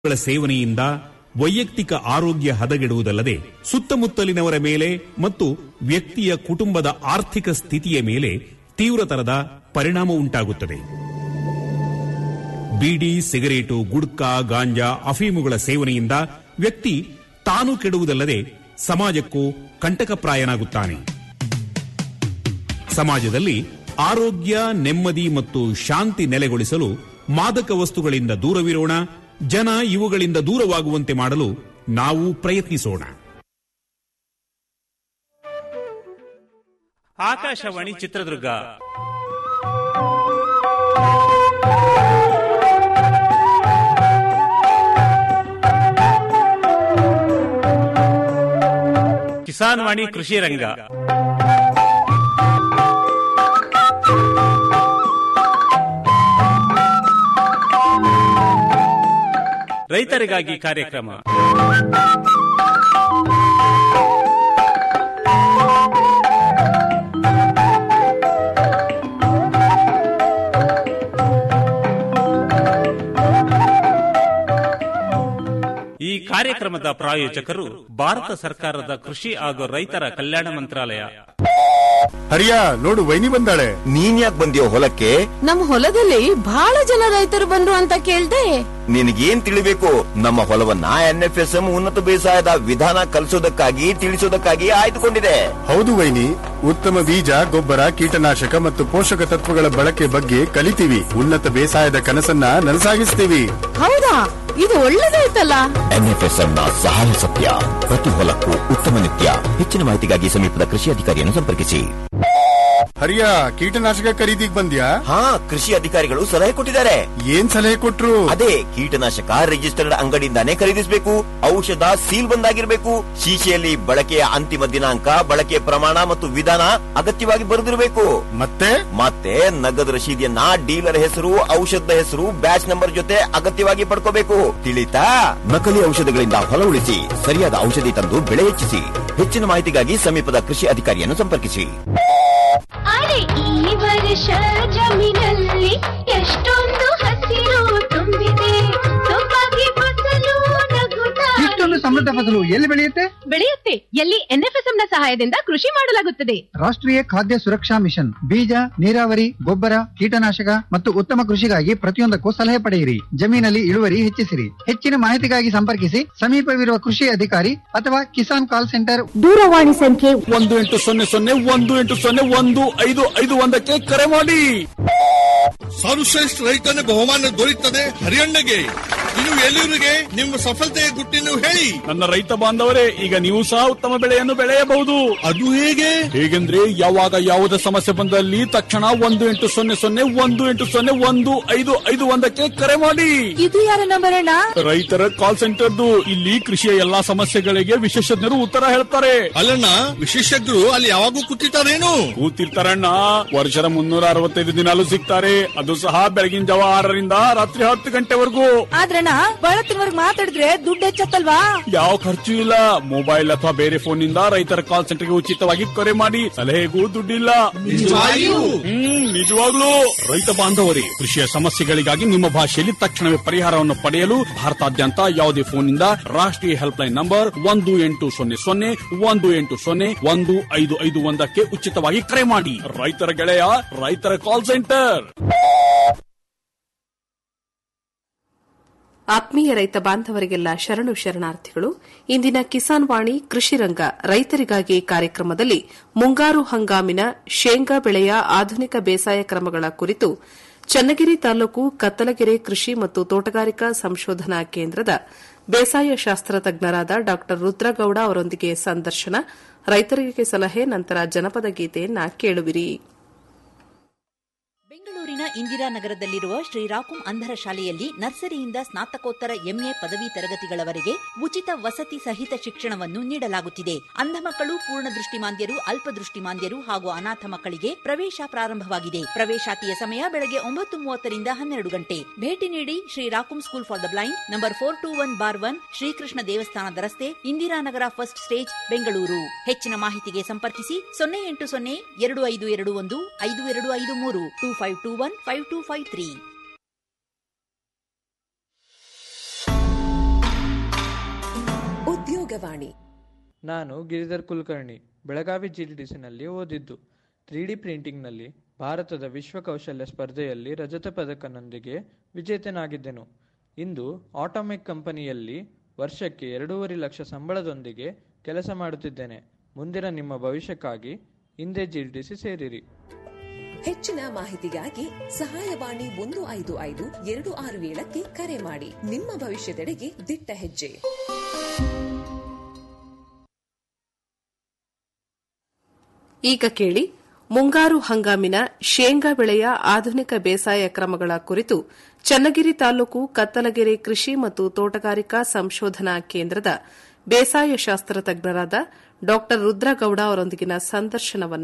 ಗಳ ಸೇವನೆಯಿಂದ ವೈಯಕ್ತಿಕ ಆರೋಗ್ಯ ಹದಗೆಡುವುದಲ್ಲದೆ ಸುತ್ತಮುತ್ತಲಿನವರ ಮೇಲೆ ಮತ್ತು ವ್ಯಕ್ತಿಯ ಕುಟುಂಬದ ಆರ್ಥಿಕ ಸ್ಥಿತಿಯ ಮೇಲೆ ತೀವ್ರತರದ ಪರಿಣಾಮ ಉಂಟಾಗುತ್ತದೆ ಬೀಡಿ ಸಿಗರೇಟು ಗುಡ್ಕಾ ಗಾಂಜಾ ಅಫೀಮುಗಳ ಸೇವನೆಯಿಂದ ವ್ಯಕ್ತಿ ತಾನು ಕೆಡುವುದಲ್ಲದೆ ಸಮಾಜಕ್ಕೂ ಕಂಟಕಪ್ರಾಯನಾಗುತ್ತಾನೆ ಸಮಾಜದಲ್ಲಿ ಆರೋಗ್ಯ ನೆಮ್ಮದಿ ಮತ್ತು ಶಾಂತಿ ನೆಲೆಗೊಳಿಸಲು ಮಾದಕ ವಸ್ತುಗಳಿಂದ ದೂರವಿರೋಣ ಜನ ಇವುಗಳಿಂದ ದೂರವಾಗುವಂತೆ ಮಾಡಲು ನಾವು ಪ್ರಯತ್ನಿಸೋಣ ಆಕಾಶವಾಣಿ ಚಿತ್ರದುರ್ಗ ಕಿಸಾನ್ ವಾಣಿ ಕೃಷಿ ರಂಗ ರೈತರಿಗಾಗಿ ಕಾರ್ಯಕ್ರಮ ಈ ಕಾರ್ಯಕ್ರಮದ ಪ್ರಾಯೋಜಕರು ಭಾರತ ಸರ್ಕಾರದ ಕೃಷಿ ಹಾಗೂ ರೈತರ ಕಲ್ಯಾಣ ಮಂತ್ರಾಲಯ ಹರಿಯ ನೋಡು ವೈನಿ ಬಂದಾಳೆ ನೀನ್ ಯಾಕೆ ಬಂದಿಯೋ ಹೊಲಕ್ಕೆ ನಮ್ ಹೊಲದಲ್ಲಿ ಬಹಳ ಜನ ರೈತರು ಬಂದ್ರು ಅಂತ ಕೇಳ್ದೆ ನಿನಗೇನ್ ತಿಳಿಬೇಕು ನಮ್ಮ ಹೊಲವನ್ನ ಎನ್ಎಫ್ಎಸ್ಎಂ ಉನ್ನತ ಬೇಸಾಯದ ವಿಧಾನ ಕಲಿಸೋದಕ್ಕಾಗಿ ತಿಳಿಸೋದಕ್ಕಾಗಿ ಆಯ್ದುಕೊಂಡಿದೆ ಹೌದು ವೈನಿ ಉತ್ತಮ ಬೀಜ ಗೊಬ್ಬರ ಕೀಟನಾಶಕ ಮತ್ತು ಪೋಷಕ ತತ್ವಗಳ ಬಳಕೆ ಬಗ್ಗೆ ಕಲಿತೀವಿ ಉನ್ನತ ಬೇಸಾಯದ ಕನಸನ್ನ ನನಸಾಗಿಸ್ತೀವಿ ಹೌದಾ ಇದು ಒಳ್ಳೇದಾಯ್ತಲ್ಲ ಎನ್ಎಫ್ಎಸ್ಎಂ ನ ಸಹಾಯ ಸತ್ಯ ಪ್ರತಿ ಹೊಲಕ್ಕೂ ಉತ್ತಮ ನಿತ್ಯ ಹೆಚ್ಚಿನ ಮಾಹಿತಿಗಾಗಿ ಸಮೀಪದ ಕೃಷಿ ಅಧಿಕಾರಿಯನ್ನು ಸಂಪರ್ಕಿಸಿ ಹರಿಯ ಕೀಟನಾಶಕ ಖರೀದಿಗ್ ಬಂದ್ಯಾ ಹಾ ಕೃಷಿ ಅಧಿಕಾರಿಗಳು ಸಲಹೆ ಕೊಟ್ಟಿದ್ದಾರೆ ಏನ್ ಸಲಹೆ ಕೊಟ್ರು ಅದೇ ಕೀಟನಾಶಕ ರಿಜಿಸ್ಟರ್ಡ್ ಅಂಗಡಿಯಿಂದಾನೇ ಖರೀದಿಸಬೇಕು ಔಷಧ ಸೀಲ್ ಬಂದಾಗಿರ್ಬೇಕು ಶೀಶೆಯಲ್ಲಿ ಬಳಕೆಯ ಅಂತಿಮ ದಿನಾಂಕ ಬಳಕೆಯ ಪ್ರಮಾಣ ಮತ್ತು ವಿಧಾನ ಅಗತ್ಯವಾಗಿ ಬರೆದಿರಬೇಕು ಮತ್ತೆ ಮತ್ತೆ ನಗದು ರಶೀದಿಯನ್ನ ಡೀಲರ್ ಹೆಸರು ಔಷಧದ ಹೆಸರು ಬ್ಯಾಚ್ ನಂಬರ್ ಜೊತೆ ಅಗತ್ಯವಾಗಿ ಪಡ್ಕೋಬೇಕು ತಿಳಿತಾ ನಕಲಿ ಔಷಧಗಳಿಂದ ಹೊಲ ಉಳಿಸಿ ಸರಿಯಾದ ಔಷಧಿ ತಂದು ಬೆಳೆ ಹೆಚ್ಚಿಸಿ ಹೆಚ್ಚಿನ ಮಾಹಿತಿಗಾಗಿ ಸಮೀಪದ ಕೃಷಿ ಅಧಿಕಾರಿಯನ್ನು ಸಂಪರ್ಕಿಸಿ ಅರೆ ಈ ವರ್ಷ ಜಮೀನಲ್ಲಿ ಎಷ್ಟೊಂದು ಹಸಿರು ತುಂಬಿದೆ ಸೊಬಗೆ ಫಸಲು ನಗುತ್ತಾ ಇಷ್ಟೊಂದು ಸಮೃದ್ಧ ಫಸಲು ಎಲ್ಲಿ ಬೆಳೆಯುತ್ತೆ ಬೆಳೆಯುತ್ತೆ ಎಲ್ಲಿ ಎನ್ಎಫ್ಎಸ್ಎಂ ನ ಸಹಾಯದಿಂದ ಕೃಷಿ ಮಾಡಲಾಗುತ್ತದೆ ರಾಷ್ಟ್ರೀಯ ಖಾದ್ಯ ಸುರಕ್ಷಾ ಮಿಷನ್ ಬೀಜ ನೀರಾವರಿ ಗೊಬ್ಬರ ಕೀಟನಾಶಕ ಮತ್ತು ಉತ್ತಮ ಕೃಷಿಗಾಗಿ ಪ್ರತಿಯೊಂದಕ್ಕೂ ಸಲಹೆ ಪಡೆಯಿರಿ ಜಮೀನಲ್ಲಿ ಇಳುವರಿ ಹೆಚ್ಚಿಸಿರಿ ಹೆಚ್ಚಿನ ಮಾಹಿತಿಗಾಗಿ ಸಂಪರ್ಕಿಸಿ ಸಮೀಪವಿರುವ ಕೃಷಿ ಅಧಿಕಾರಿ ಅಥವಾ ಕಿಸಾನ್ ಕಾಲ್ ಸೆಂಟರ್ ದೂರವಾಣಿ ಸಂಖ್ಯೆ ಒಂದು ಎಂಟು ಸೊನ್ನೆ ಸೊನ್ನೆ ಒಂದು ಎಂಟು ಸೊನ್ನೆ ಒಂದು ಐದು ಐದು ಒಂದಕ್ಕೆ ಕರೆ ಮಾಡಿ ಸರ್ವಶ್ರೇಷ್ಠ ರೈತನ ಬಹುಮಾನ ದೊರೆಯುತ್ತದೆ ಹರಿಯಣ್ಣಗೆ ಇನ್ನು ಎಲ್ಲಿವರಿಗೆ ನಿಮ್ಮ ಸಫಲತೆಯ ಗುಟ್ಟಿನ ಹೇಳಿ ನನ್ನ ರೈತ ಬಾಂಧವರೇ ಈಗ ನೀವು ಸಹ ಉತ್ತಮ ಬೆಳೆಯನ್ನು ಬೆಳೆಯಬಹುದು ಅದು ಹೇಗೆ ಹೇಗೆಂದ್ರೆ ಯಾವಾಗ ಯಾವುದೇ ಸಮಸ್ಯೆ ಬಂದಲ್ಲಿ ತಕ್ಷಣ ಒಂದು ಎಂಟು ಸೊನ್ನೆ ಸೊನ್ನೆ ಒಂದು ಎಂಟು ಸೊನ್ನೆ ಒಂದು ಐದು ಐದು ಒಂದಕ್ಕೆ ಕರೆ ಮಾಡಿ ಇದು ಯಾರ ನಂಬರ್ ಅಣ್ಣ ರೈತರ ಕಾಲ್ ಸೆಂಟರ್ದು ಇಲ್ಲಿ ಕೃಷಿಯ ಎಲ್ಲಾ ಸಮಸ್ಯೆಗಳಿಗೆ ವಿಶೇಷಜ್ಞರು ಉತ್ತರ ಹೇಳ್ತಾರೆ ಅಲ್ಲಣ್ಣ ವಿಶೇಷಜ್ಞರು ಅಲ್ಲಿ ಯಾವಾಗೂ ಕೂತಿರ್ತಾರೇನು ಕೂತಿರ್ತಾರಣ್ಣ ವರ್ಷದ ಮುನ್ನೂರ ಅರವತ್ತೈದು ದಿನಾಲು ಸಿಗ್ತಾರೆ ಅದು ಸಹ ಬೆಳಗಿನ ಜಾವ ಆರರಿಂದ ರಾತ್ರಿ ಹತ್ತು ಗಂಟೆವರೆಗೂ ಆದ್ರಣ್ಣ ಬಳತ್ತಿನವರ್ಗ್ ಮಾತಾಡಿದ್ರೆ ದುಡ್ಡು ಹೆಚ್ಚತ್ತಲ್ವಾ ಯಾವ ಖರ್ಚು ಇಲ್ಲ ಮೊಬೈಲ್ ಅಥವಾ ಬೇರೆ ಫೋನ್ ನಿಂದ ರೈತರ ಕಾಲ್ ಸೆಂಟರ್ಗೆ ಉಚಿತವಾಗಿ ಕರೆ ಮಾಡಿ ಸಲಹೆಗೂ ದುಡ್ಡಿಲ್ಲ ಹ್ಮ್ ನಿಜವಾಗ್ಲೂ ರೈತ ಬಾಂಧವರೇ ಕೃಷಿಯ ಸಮಸ್ಯೆಗಳಿಗಾಗಿ ನಿಮ್ಮ ಭಾಷೆಯಲ್ಲಿ ತಕ್ಷಣವೇ ಪರಿಹಾರವನ್ನು ಪಡೆಯಲು ಭಾರತಾದ್ಯಂತ ಯಾವುದೇ ಫೋನ್ ನಿಂದ ರಾಷ್ಟ್ರೀಯ ಹೆಲ್ಪ್ ಲೈನ್ ನಂಬರ್ ಒಂದು ಎಂಟು ಸೊನ್ನೆ ಸೊನ್ನೆ ಒಂದು ಎಂಟು ಸೊನ್ನೆ ಒಂದು ಐದು ಐದು ಒಂದಕ್ಕೆ ಉಚಿತವಾಗಿ ಕರೆ ಮಾಡಿ ರೈತರ ಗೆಳೆಯ ರೈತರ ಕಾಲ್ ಸೆಂಟರ್ ಆತ್ಮೀಯ ರೈತ ಬಾಂಧವರಿಗೆಲ್ಲ ಶರಣು ಶರಣಾರ್ಥಿಗಳು ಇಂದಿನ ಕಿಸಾನ್ ವಾಣಿ ಕೃಷಿ ರಂಗ ರೈತರಿಗಾಗಿ ಕಾರ್ಯಕ್ರಮದಲ್ಲಿ ಮುಂಗಾರು ಹಂಗಾಮಿನ ಶೇಂಗಾ ಬೆಳೆಯ ಆಧುನಿಕ ಬೇಸಾಯ ಕ್ರಮಗಳ ಕುರಿತು ಚನ್ನಗಿರಿ ತಾಲೂಕು ಕತ್ತಲಗೆರೆ ಕೃಷಿ ಮತ್ತು ತೋಟಗಾರಿಕಾ ಸಂಶೋಧನಾ ಕೇಂದ್ರದ ಬೇಸಾಯ ಶಾಸ್ತ್ರ ತಜ್ಞರಾದ ಡಾ ರುದ್ರಗೌಡ ಅವರೊಂದಿಗೆ ಸಂದರ್ಶನ ರೈತರಿಗೆ ಸಲಹೆ ನಂತರ ಜನಪದ ಗೀತೆಯನ್ನ ಕೇಳುವಿರಿ ಬೆಂಗಳೂರಿನ ಇಂದಿರಾನಗರದಲ್ಲಿರುವ ಶ್ರೀರಾಕುಂ ಅಂಧರ ಶಾಲೆಯಲ್ಲಿ ನರ್ಸರಿಯಿಂದ ಸ್ನಾತಕೋತ್ತರ ಎಂಎ ಪದವಿ ತರಗತಿಗಳವರೆಗೆ ಉಚಿತ ವಸತಿ ಸಹಿತ ಶಿಕ್ಷಣವನ್ನು ನೀಡಲಾಗುತ್ತಿದೆ ಅಂಧ ಮಕ್ಕಳು ಪೂರ್ಣ ದೃಷ್ಟಿಮಾಂದ್ಯರು ಅಲ್ಪದೃಷ್ಟಿಮಾಂದ್ಯರು ಹಾಗೂ ಅನಾಥ ಮಕ್ಕಳಿಗೆ ಪ್ರವೇಶ ಪ್ರಾರಂಭವಾಗಿದೆ ಪ್ರವೇಶಾತಿಯ ಸಮಯ ಬೆಳಗ್ಗೆ ಒಂಬತ್ತು ಮೂವತ್ತರಿಂದ ಹನ್ನೆರಡು ಗಂಟೆ ಭೇಟಿ ನೀಡಿ ಶ್ರೀರಾಕುಂ school for the blind number four two one bar one Shrikrishna ದೇವಸ್ಥಾನದ ರಸ್ತೆ ಇಂದಿರಾನಗರ ಫಸ್ಟ್ ಸ್ಟೇಜ್ ಬೆಂಗಳೂರು ಹೆಚ್ಚಿನ ಮಾಹಿತಿಗೆ ಸಂಪರ್ಕಿಸಿ ಸೊನ್ನೆ ಎಂಟು ಸೊನ್ನೆ ಎರಡು ಐದು ಎರಡು ಒಂದು ಐದು ಎರಡು ಐದು ಮೂರು two five two one five two five three ಸಹಾಯವಾಣಿ ನಾನು ಗಿರಿಧರ್ ಕುಲಕರ್ಣಿ ಬೆಳಗಾವಿ ಜಿಡಿಡಿಸಿನಲ್ಲಿ ಓದಿದ್ದು ತ್ರೀ ಡಿ ಪ್ರಿಂಟಿಂಗ್ನಲ್ಲಿ ಭಾರತದ ವಿಶ್ವ ಕೌಶಲ್ಯ ಸ್ಪರ್ಧೆಯಲ್ಲಿ ರಜತ ಪದಕನೊಂದಿಗೆ ವಿಜೇತನಾಗಿದ್ದೆನು ಇಂದು ಆಟೋಮೆಕ್ ಕಂಪನಿಯಲ್ಲಿ ವರ್ಷಕ್ಕೆ ಎರಡೂವರೆ ಲಕ್ಷ ಸಂಬಳದೊಂದಿಗೆ ಕೆಲಸ ಮಾಡುತ್ತಿದ್ದೇನೆ ಮುಂದಿನ ನಿಮ್ಮ ಭವಿಷ್ಯಕ್ಕಾಗಿ ಹಿಂದೆ ಜಿಡಿಡಿಸಿ ಸೇರಿರಿ ಹೆಚ್ಚಿನ ಮಾಹಿತಿಗಾಗಿ ಸಹಾಯವಾಣಿ ಒಂದು ಐದು ಐದು ಎರಡು ಆರು ಏಳಕ್ಕೆ ಕರೆ ಮಾಡಿ ನಿಮ್ಮ ಭವಿಷ್ಯದೆಡೆಗೆ ದಿಟ್ಟ ಹೆಜ್ಜೆ ಈಗ ಕೇಳಿ ಮುಂಗಾರು ಹಂಗಾಮಿನ ಶೇಂಗಾ ಬೆಳೆಯ ಆಧುನಿಕ ಬೇಸಾಯ ಕ್ರಮಗಳ ಕುರಿತು ಚನ್ನಗಿರಿ ತಾಲೂಕು ಕತ್ತಲಗೆರೆ ಕೃಷಿ ಮತ್ತು ತೋಟಗಾರಿಕಾ ಸಂಶೋಧನಾ ಕೇಂದ್ರದ ಬೇಸಾಯ ಶಾಸ್ತ್ರ ತಜ್ಞರಾದ ಡಾ ರುದ್ರಗೌಡ ಅವರೊಂದಿಗಿನ ಸಂದರ್ಶನವನ್ನ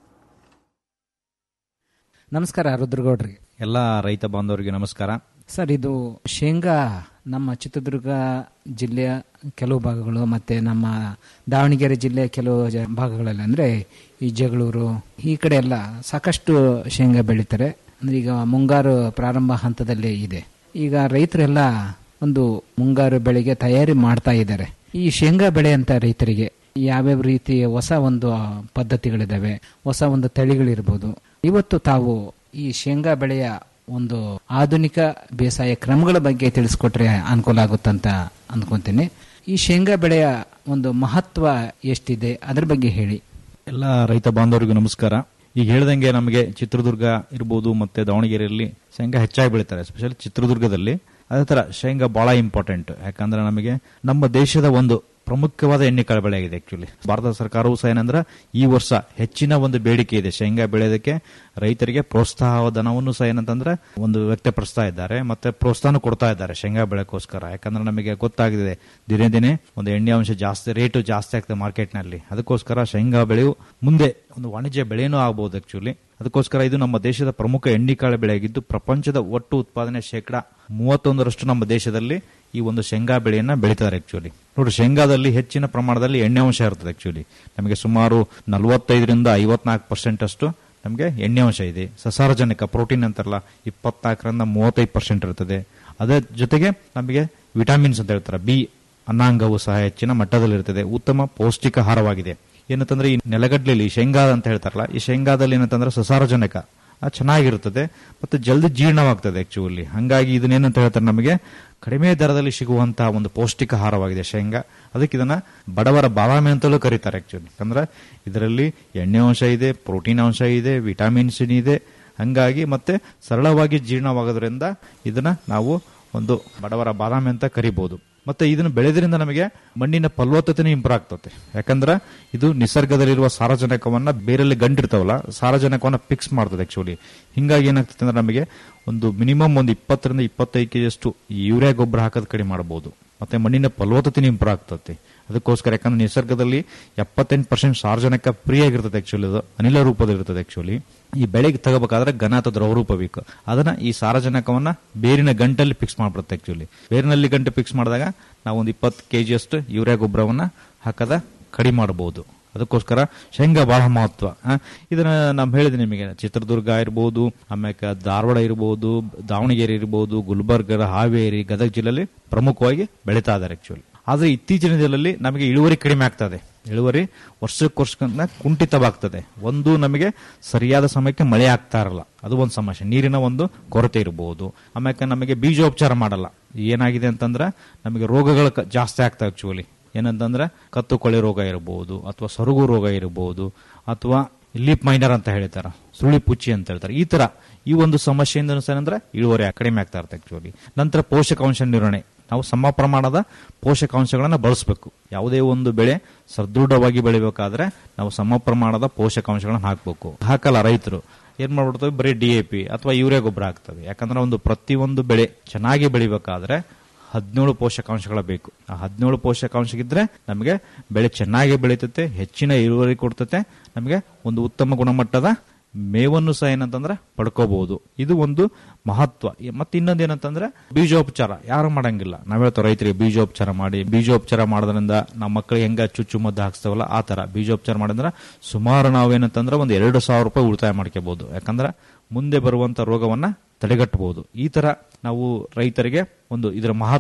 ನಮಸ್ಕಾರ ರುದ್ರಗೌಡ್ರಿ ಎಲ್ಲ ರೈತ ಬಾಂಧವರಿಗೆ ನಮಸ್ಕಾರ ಸರ್ ಇದು ಶೇಂಗಾ ನಮ್ಮ ಚಿತ್ರದುರ್ಗ ಜಿಲ್ಲೆಯ ಕೆಲವು ಭಾಗಗಳು ಮತ್ತೆ ನಮ್ಮ ದಾವಣಗೆರೆ ಜಿಲ್ಲೆಯ ಕೆಲವು ಜ- ಭಾಗಗಳಲ್ಲಿ ಅಂದ್ರೆ ಈ ಜಗಳೂರು ಈ ಕಡೆ ಎಲ್ಲ ಸಾಕಷ್ಟು ಶೇಂಗಾ ಬೆಳೀತಾರೆ ಅಂದ್ರೆ ಈಗ ಮುಂಗಾರು ಪ್ರಾರಂಭ ಹಂತದಲ್ಲೇ ಇದೆ ಈಗ ರೈತರೆಲ್ಲ ಒಂದು ಮುಂಗಾರು ಬೆಳೆಗೆ ತಯಾರಿ ಮಾಡ್ತಾ ಇದ್ದಾರೆ ಈ ಶೇಂಗಾ ಬೆಳೆ ಅಂತ ರೈತರಿಗೆ ಯಾವ್ಯಾವ ರೀತಿಯ ಹೊಸ ಒಂದು ಪದ್ಧತಿಗಳಿದಾವೆ ಹೊಸ ಒಂದು ತಳಿಗಳಿರ್ಬೋದು ಇವತ್ತು ತಾವು ಈ ಶೇಂಗಾ ಬೆಳೆಯ ಒಂದು ಆಧುನಿಕ ಬೇಸಾಯ ಕ್ರಮಗಳ ಬಗ್ಗೆ ತಿಳಿಸ್ಕೊಟ್ರೆ ಅನುಕೂಲ ಆಗುತ್ತಂತ ಅನ್ಕೊಂತೀನಿ ಈ ಶೇಂಗಾ ಬೆಳೆಯ ಒಂದು ಮಹತ್ವ ಎಷ್ಟಿದೆ ಅದ್ರ ಬಗ್ಗೆ ಹೇಳಿ ಎಲ್ಲ ರೈತ ಬಾಂಧವರಿಗೂ ನಮಸ್ಕಾರ ಈಗ ಹೇಳ್ದಂಗೆ ನಮಗೆ ಚಿತ್ರದುರ್ಗ ಇರ್ಬೋದು ಮತ್ತೆ ದಾವಣಗೆರೆಯಲ್ಲಿ ಶೇಂಗಾ ಹೆಚ್ಚಾಗಿ ಬೆಳೀತಾರೆ ಎಸ್ಪೆಷಲಿ ಚಿತ್ರದುರ್ಗದಲ್ಲಿ ಅದೇ ತರ ಶೇಂಗಾ ಬಹಳ ಇಂಪಾರ್ಟೆಂಟ್ ಯಾಕಂದ್ರೆ ನಮಗೆ ನಮ್ಮ ದೇಶದ ಒಂದು ಪ್ರಮುಖವಾದ ಎಣ್ಣೆಕಾಳು ಬೆಳೆ ಆಗಿದೆ ಆಕ್ಚುಲಿ ಭಾರತ ಸರ್ಕಾರವು ಸಹ ಏನಂದ್ರೆ ಈ ವರ್ಷ ಹೆಚ್ಚಿನ ಒಂದು ಬೇಡಿಕೆ ಇದೆ ಶೇಂಗಾ ಬೆಳೆಯೋದಕ್ಕೆ ರೈತರಿಗೆ ಪ್ರೋತ್ಸಾಹ ಧನವನ್ನು ಸಹ ಏನಂತಂದ್ರೆ ಒಂದು ವ್ಯಕ್ತಪಡಿಸ್ತಾ ಇದ್ದಾರೆ ಮತ್ತೆ ಪ್ರೋತ್ಸಾಹ ಕೊಡ್ತಾ ಇದ್ದಾರೆ ಶೇಂಗಾ ಬೆಳೆಗೋಸ್ಕರ ಯಾಕಂದ್ರೆ ನಮಗೆ ಗೊತ್ತಾಗಿದೆ ದಿನೇ ದಿನೇ ಒಂದು ಎಣ್ಣೆ ಅಂಶ ಜಾಸ್ತಿ ರೇಟು ಜಾಸ್ತಿ ಆಗ್ತದೆ ಮಾರ್ಕೆಟ್ನಲ್ಲಿ ಅದಕ್ಕೋಸ್ಕರ ಶೇಂಗಾ ಬೆಳೆಯು ಮುಂದೆ ಒಂದು ವಾಣಿಜ್ಯ ಬೆಳೆನೂ ಆಗ್ಬೋದು ಆಕ್ಚುಲಿ ಅದಕ್ಕೋಸ್ಕರ ಇದು ನಮ್ಮ ದೇಶದ ಪ್ರಮುಖ ಎಣ್ಣಿಕಾಳು ಬೆಳೆಯಾಗಿದ್ದು ಪ್ರಪಂಚದ ಒಟ್ಟು ಉತ್ಪಾದನೆ ಶೇಕಡ ಮೂವತ್ತೊಂದರಷ್ಟು ನಮ್ಮ ದೇಶದಲ್ಲಿ ಈ ಒಂದು ಶೇಂಗಾ ಬೆಳೆಯನ್ನ ಬೆಳೀತಾರೆ ಆಕ್ಚುಲಿ ನೋಡಿ ಶೇಂಗಾದಲ್ಲಿ ಹೆಚ್ಚಿನ ಪ್ರಮಾಣದಲ್ಲಿ ಎಣ್ಣೆ ಅಂಶ ಇರ್ತದೆ ಆಕ್ಚುಲಿ ನಮಗೆ ಸುಮಾರು ನಲವತ್ತೈದರಿಂದ ಐವತ್ನಾಲ್ಕು ಪರ್ಸೆಂಟ್ ಅಷ್ಟು ನಮಗೆ ಎಣ್ಣೆ ಅಂಶ ಇದೆ ಸಸಾರಜನಕ ಪ್ರೋಟೀನ್ ಅಂತಾರಲ್ಲ ಇಪ್ಪತ್ನಾಲ್ಕರಿಂದ ಮೂವತ್ತೈದು ಪರ್ಸೆಂಟ್ ಇರ್ತದೆ ಅದರ ಜೊತೆಗೆ ನಮಗೆ ವಿಟಾಮಿನ್ಸ್ ಅಂತ ಹೇಳ್ತಾರೆ ಬಿ ಅನ್ನಾಂಗವು ಸಹ ಹೆಚ್ಚಿನ ಮಟ್ಟದಲ್ಲಿರ್ತದೆ ಉತ್ತಮ ಪೌಷ್ಟಿಕ ಆಹಾರವಾಗಿದೆ ಏನಂತಂದ್ರೆ ಈ ನೆಲಗಡ್ಲೆಲಿ ಶೇಂಗಾ ಅಂತ ಹೇಳ್ತಾರಲ್ಲ ಈ ಶೇಂಗಾದಲ್ಲಿ ಏನಂತಂದ್ರೆ ಸಸಾರಜನಕ ಅದು ಚೆನ್ನಾಗಿರುತ್ತದೆ ಮತ್ತೆ ಜಲ್ದಿ ಜೀರ್ಣವಾಗ್ತದೆ ಆಕ್ಚುಲಿ ಹಂಗಾಗಿ ಇದನ್ನೇನಂತ ಹೇಳ್ತಾರೆ ನಮಗೆ ಕಡಿಮೆ ದರದಲ್ಲಿ ಸಿಗುವಂತಹ ಒಂದು ಪೌಷ್ಟಿಕ ಆಹಾರವಾಗಿದೆ ಶೇಂಗಾ ಅದಕ್ಕೆ ಇದನ್ನ ಬಡವರ ಬಾದಾಮಿ ಅಂತಲೂ ಕರೀತಾರೆ ಆಕ್ಚುಲಿ ಯಾಕಂದ್ರೆ ಇದರಲ್ಲಿ ಎಣ್ಣೆ ಅಂಶ ಇದೆ ಪ್ರೋಟೀನ್ ಅಂಶ ಇದೆ ವಿಟಾಮಿನ್ಸ್ ಇದೆ ಹಂಗಾಗಿ ಮತ್ತೆ ಸರಳವಾಗಿ ಜೀರ್ಣವಾಗೋದ್ರಿಂದ ಇದನ್ನ ನಾವು ಒಂದು ಬಡವರ ಬಾದಾಮಿ ಅಂತ ಕರಿಬಹುದು ಮತ್ತೆ ಇದನ್ನು ಬೆಳೆದ್ರಿಂದ ನಮಗೆ ಮಣ್ಣಿನ ಫಲವತ್ತತೆ ಇಂಪ್ರೂವ್ ಆಗ್ತದೆ ಯಾಕಂದ್ರೆ ಇದು ನಿಸರ್ಗದಲ್ಲಿರುವ ಸಾರಜನಕವನ್ನ ಬೇರಲ್ಲಿ ಗಂಟಿರ್ತಾವಲ್ಲ ಸಾರಜನಕವನ್ನ ಫಿಕ್ಸ್ ಮಾಡ್ತದೆ ಆಕ್ಚುಲಿ ಹಿಂಗಾಗಿ ಏನಾಗ್ತದೆ ಅಂದ್ರೆ ನಮಗೆ ಒಂದು ಮಿನಿಮಮ್ ಒಂದು ಇಪ್ಪತ್ತರಿಂದ ಇಪ್ಪತ್ತೈದು ಕೆಜಿ ಅಷ್ಟು ಯೂರಿಯಾ ಗೊಬ್ಬರ ಹಾಕೋದು ಕಡಿಮೆ ಮಾಡಬಹುದು ಮತ್ತೆ ಮಣ್ಣಿನ ಫಲವತ್ತತೆ ಇಂಪ್ರೂವ್ ಆಗ್ತದೆ ಅದಕ್ಕೋಸ್ಕರ ಯಾಕಂದ್ರೆ ನಿಸರ್ಗದಲ್ಲಿ ಎಪ್ಪತ್ತೆಂಟು ಪರ್ಸೆಂಟ್ ಸಾರ್ವಜನಿಕ ಫ್ರೀ ಆಗಿರ್ತದೆ ಆಕ್ಚುಲಿ ಅದು ಅನಿಲ ರೂಪದಲ್ಲಿರ್ತದೆ ಆಕ್ಚುಲಿ ಈ ಬೆಳೆಗೆ ತಗೋಬೇಕಾದ್ರೆ ಘನ ಅಥವಾ ದ್ರವ ರೂಪ ಬೇಕು ಅದನ್ನ ಈ ಸಾರಜನಕವನ್ನ ಬೇರಿನ ಗಂಟಲ್ಲಿ ಫಿಕ್ಸ್ ಮಾಡ್ಬಿಡುತ್ತೆ ಆಕ್ಚುಲಿ ಬೇರಿನಲ್ಲಿ ಗಂಟೆ ಫಿಕ್ಸ್ ಮಾಡಿದಾಗ ನಾವು ಒಂದು ಇಪ್ಪತ್ತು ಕೆಜಿ ಅಷ್ಟು ಯೂರಿಯಾ ಗೊಬ್ಬರವನ್ನ ಹಾಕದ ಕಡಿಮೆ ಮಾಡಬಹುದು ಅದಕ್ಕೋಸ್ಕರ ಶೇಂಗಾ ಬಹಳ ಮಹತ್ವ ಆ, ಇದನ್ನ ನಾವು ಹೇಳಿದ್ವಿ ನಿಮಗೆ ಚಿತ್ರದುರ್ಗ ಇರ್ಬೋದು ಆಮೇಲೆ ಧಾರವಾಡ ಇರ್ಬೋದು ದಾವಣಗೆರೆ ಇರ್ಬೋದು ಗುಲ್ಬರ್ಗ ಹಾವೇರಿ ಗದಗ ಜಿಲ್ಲೆಯಲ್ಲಿ ಪ್ರಮುಖವಾಗಿ ಬೆಳೀತಾ ಇದ್ದಾರೆ ಆಕ್ಚುಲಿ ಆದ್ರೆ ಇತ್ತೀಚಿನ ದಿನದಲ್ಲಿ ನಮಗೆ ಇಳುವರಿ ಕಡಿಮೆ ಆಗ್ತದೆ ಇಳುವರಿ ವರ್ಷಕ್ಕೋಸ್ಕರ ಕುಂಠಿತವಾಗ್ತದೆ ಒಂದು ನಮಗೆ ಸರಿಯಾದ ಸಮಯಕ್ಕೆ ಮಳೆ ಆಗ್ತಾ ಇರಲ್ಲ ಅದು ಒಂದು ಸಮಸ್ಯೆ ನೀರಿನ ಒಂದು ಕೊರತೆ ಇರಬಹುದು ಆಮೇಲೆ ನಮಗೆ ಬೀಜೋಪಚಾರ ಮಾಡಲ್ಲ ಏನಾಗಿದೆ ಅಂತಂದ್ರೆ ನಮಗೆ ರೋಗಗಳು ಕ- ಜಾಸ್ತಿ ಆಗ್ತವೆ ಆಕ್ಚುಲಿ ಏನಂತಂದ್ರೆ ಕತ್ತು ಕೊಳೆ ರೋಗ ಇರಬಹುದು ಅಥವಾ ಸೊರಗು ರೋಗ ಇರಬಹುದು ಅಥವಾ ಲೀಪ್ ಮೈನರ್ ಅಂತ ಹೇಳ್ತಾರೆ ಸುಳಿ ಪುಚ್ಚಿ ಅಂತ ಹೇಳ್ತಾರೆ ಈ ತರ ಈ ಒಂದು ಸಮಸ್ಯೆಯಿಂದ ಏನಂದ್ರೆ ಇಳುವರಿ ಕಡಿಮೆ ಆಗ್ತಾ ಇರುತ್ತೆ ಆಕ್ಚುಲಿ ನಂತರ ಪೋಷಕಾಂಶ ನಿರ್ವಹಣೆ ನಾವು ಸಮ ಪ್ರಮಾಣದ ಪೋಷಕಾಂಶಗಳನ್ನ ಬಳಸಬೇಕು ಯಾವುದೇ ಒಂದು ಬೆಳೆ ಸದೃಢವಾಗಿ ಬೆಳಿಬೇಕಾದ್ರೆ ನಾವು ಸಮ ಪ್ರಮಾಣದ ಪೋಷಕಾಂಶಗಳನ್ನ ಹಾಕಬೇಕು ಹಾಕಲ್ಲ ರೈತರು ಏನ್ ಮಾಡ್ಬಿಡ್ತವೆ ಬರೀ ಡಿ ಎ ಪಿ ಅಥವಾ ಯೂರಿಯಾ ಗೊಬ್ಬರ ಆಗ್ತವೆ ಯಾಕಂದ್ರೆ ಒಂದು ಪ್ರತಿಯೊಂದು ಬೆಳೆ ಚೆನ್ನಾಗಿ ಬೆಳಿಬೇಕಾದ್ರೆ ಹದಿನೇಳು ಪೋಷಕಾಂಶಗಳ ಬೇಕು ಆ ಹದಿನೇಳು ಪೋಷಕಾಂಶಗಿದ್ರೆ ನಮಗೆ ಬೆಳೆ ಚೆನ್ನಾಗಿ ಬೆಳೀತತೆ ಹೆಚ್ಚಿನ ಇಳುವರಿ ಕೊಡ್ತತೆ ನಮಗೆ ಒಂದು ಉತ್ತಮ ಗುಣಮಟ್ಟದ ಮೇವನ್ನು ಸಹ ಏನಂತಂದ್ರೆ ಪಡ್ಕೋಬಹುದು ಇದು ಒಂದು ಮಹತ್ವ ಈ- ಮತ್ತೆ ಇನ್ನೊಂದು ಏನಂತಂದ್ರೆ ಬೀಜೋಪಚಾರ ಯಾರು ಮಾಡಂಗಿಲ್ಲ ನಾವ್ ಹೇಳ್ತೇವೆ ರೈತರಿಗೆ ಬೀಜೋಪಚಾರ ಮಾಡಿ ಬೀಜೋಪಚಾರ ಮಾಡೋದ್ರಿಂದ ನಮ್ಮ ಮಕ್ಕಳಿಗೆ ಹೆಂಗ ಚುಚ್ಚು ಮದ್ದು ಹಾಕ್ಸ್ತೇವಲ್ಲ ಆ ತರ ಬೀಜೋಪಚಾರ ಮಾಡಿದ್ರೆ ಸುಮಾರು ನಾವೇನಂತಂದ್ರೆ ಒಂದು ಎರಡು ಸಾವಿರ ರೂಪಾಯಿ ಉಳಿತಾಯ ಮಾಡ್ಕೋಬಹುದು ಯಾಕಂದ್ರೆ ಮುಂದೆ ಬರುವಂತ ರೋಗವನ್ನ ತಡೆಗಟ್ಟಬಹುದು ಈ ತರ ನಾವು ರೈತರಿಗೆ ಒಂದು ಇದರ ಮಹತ್ವ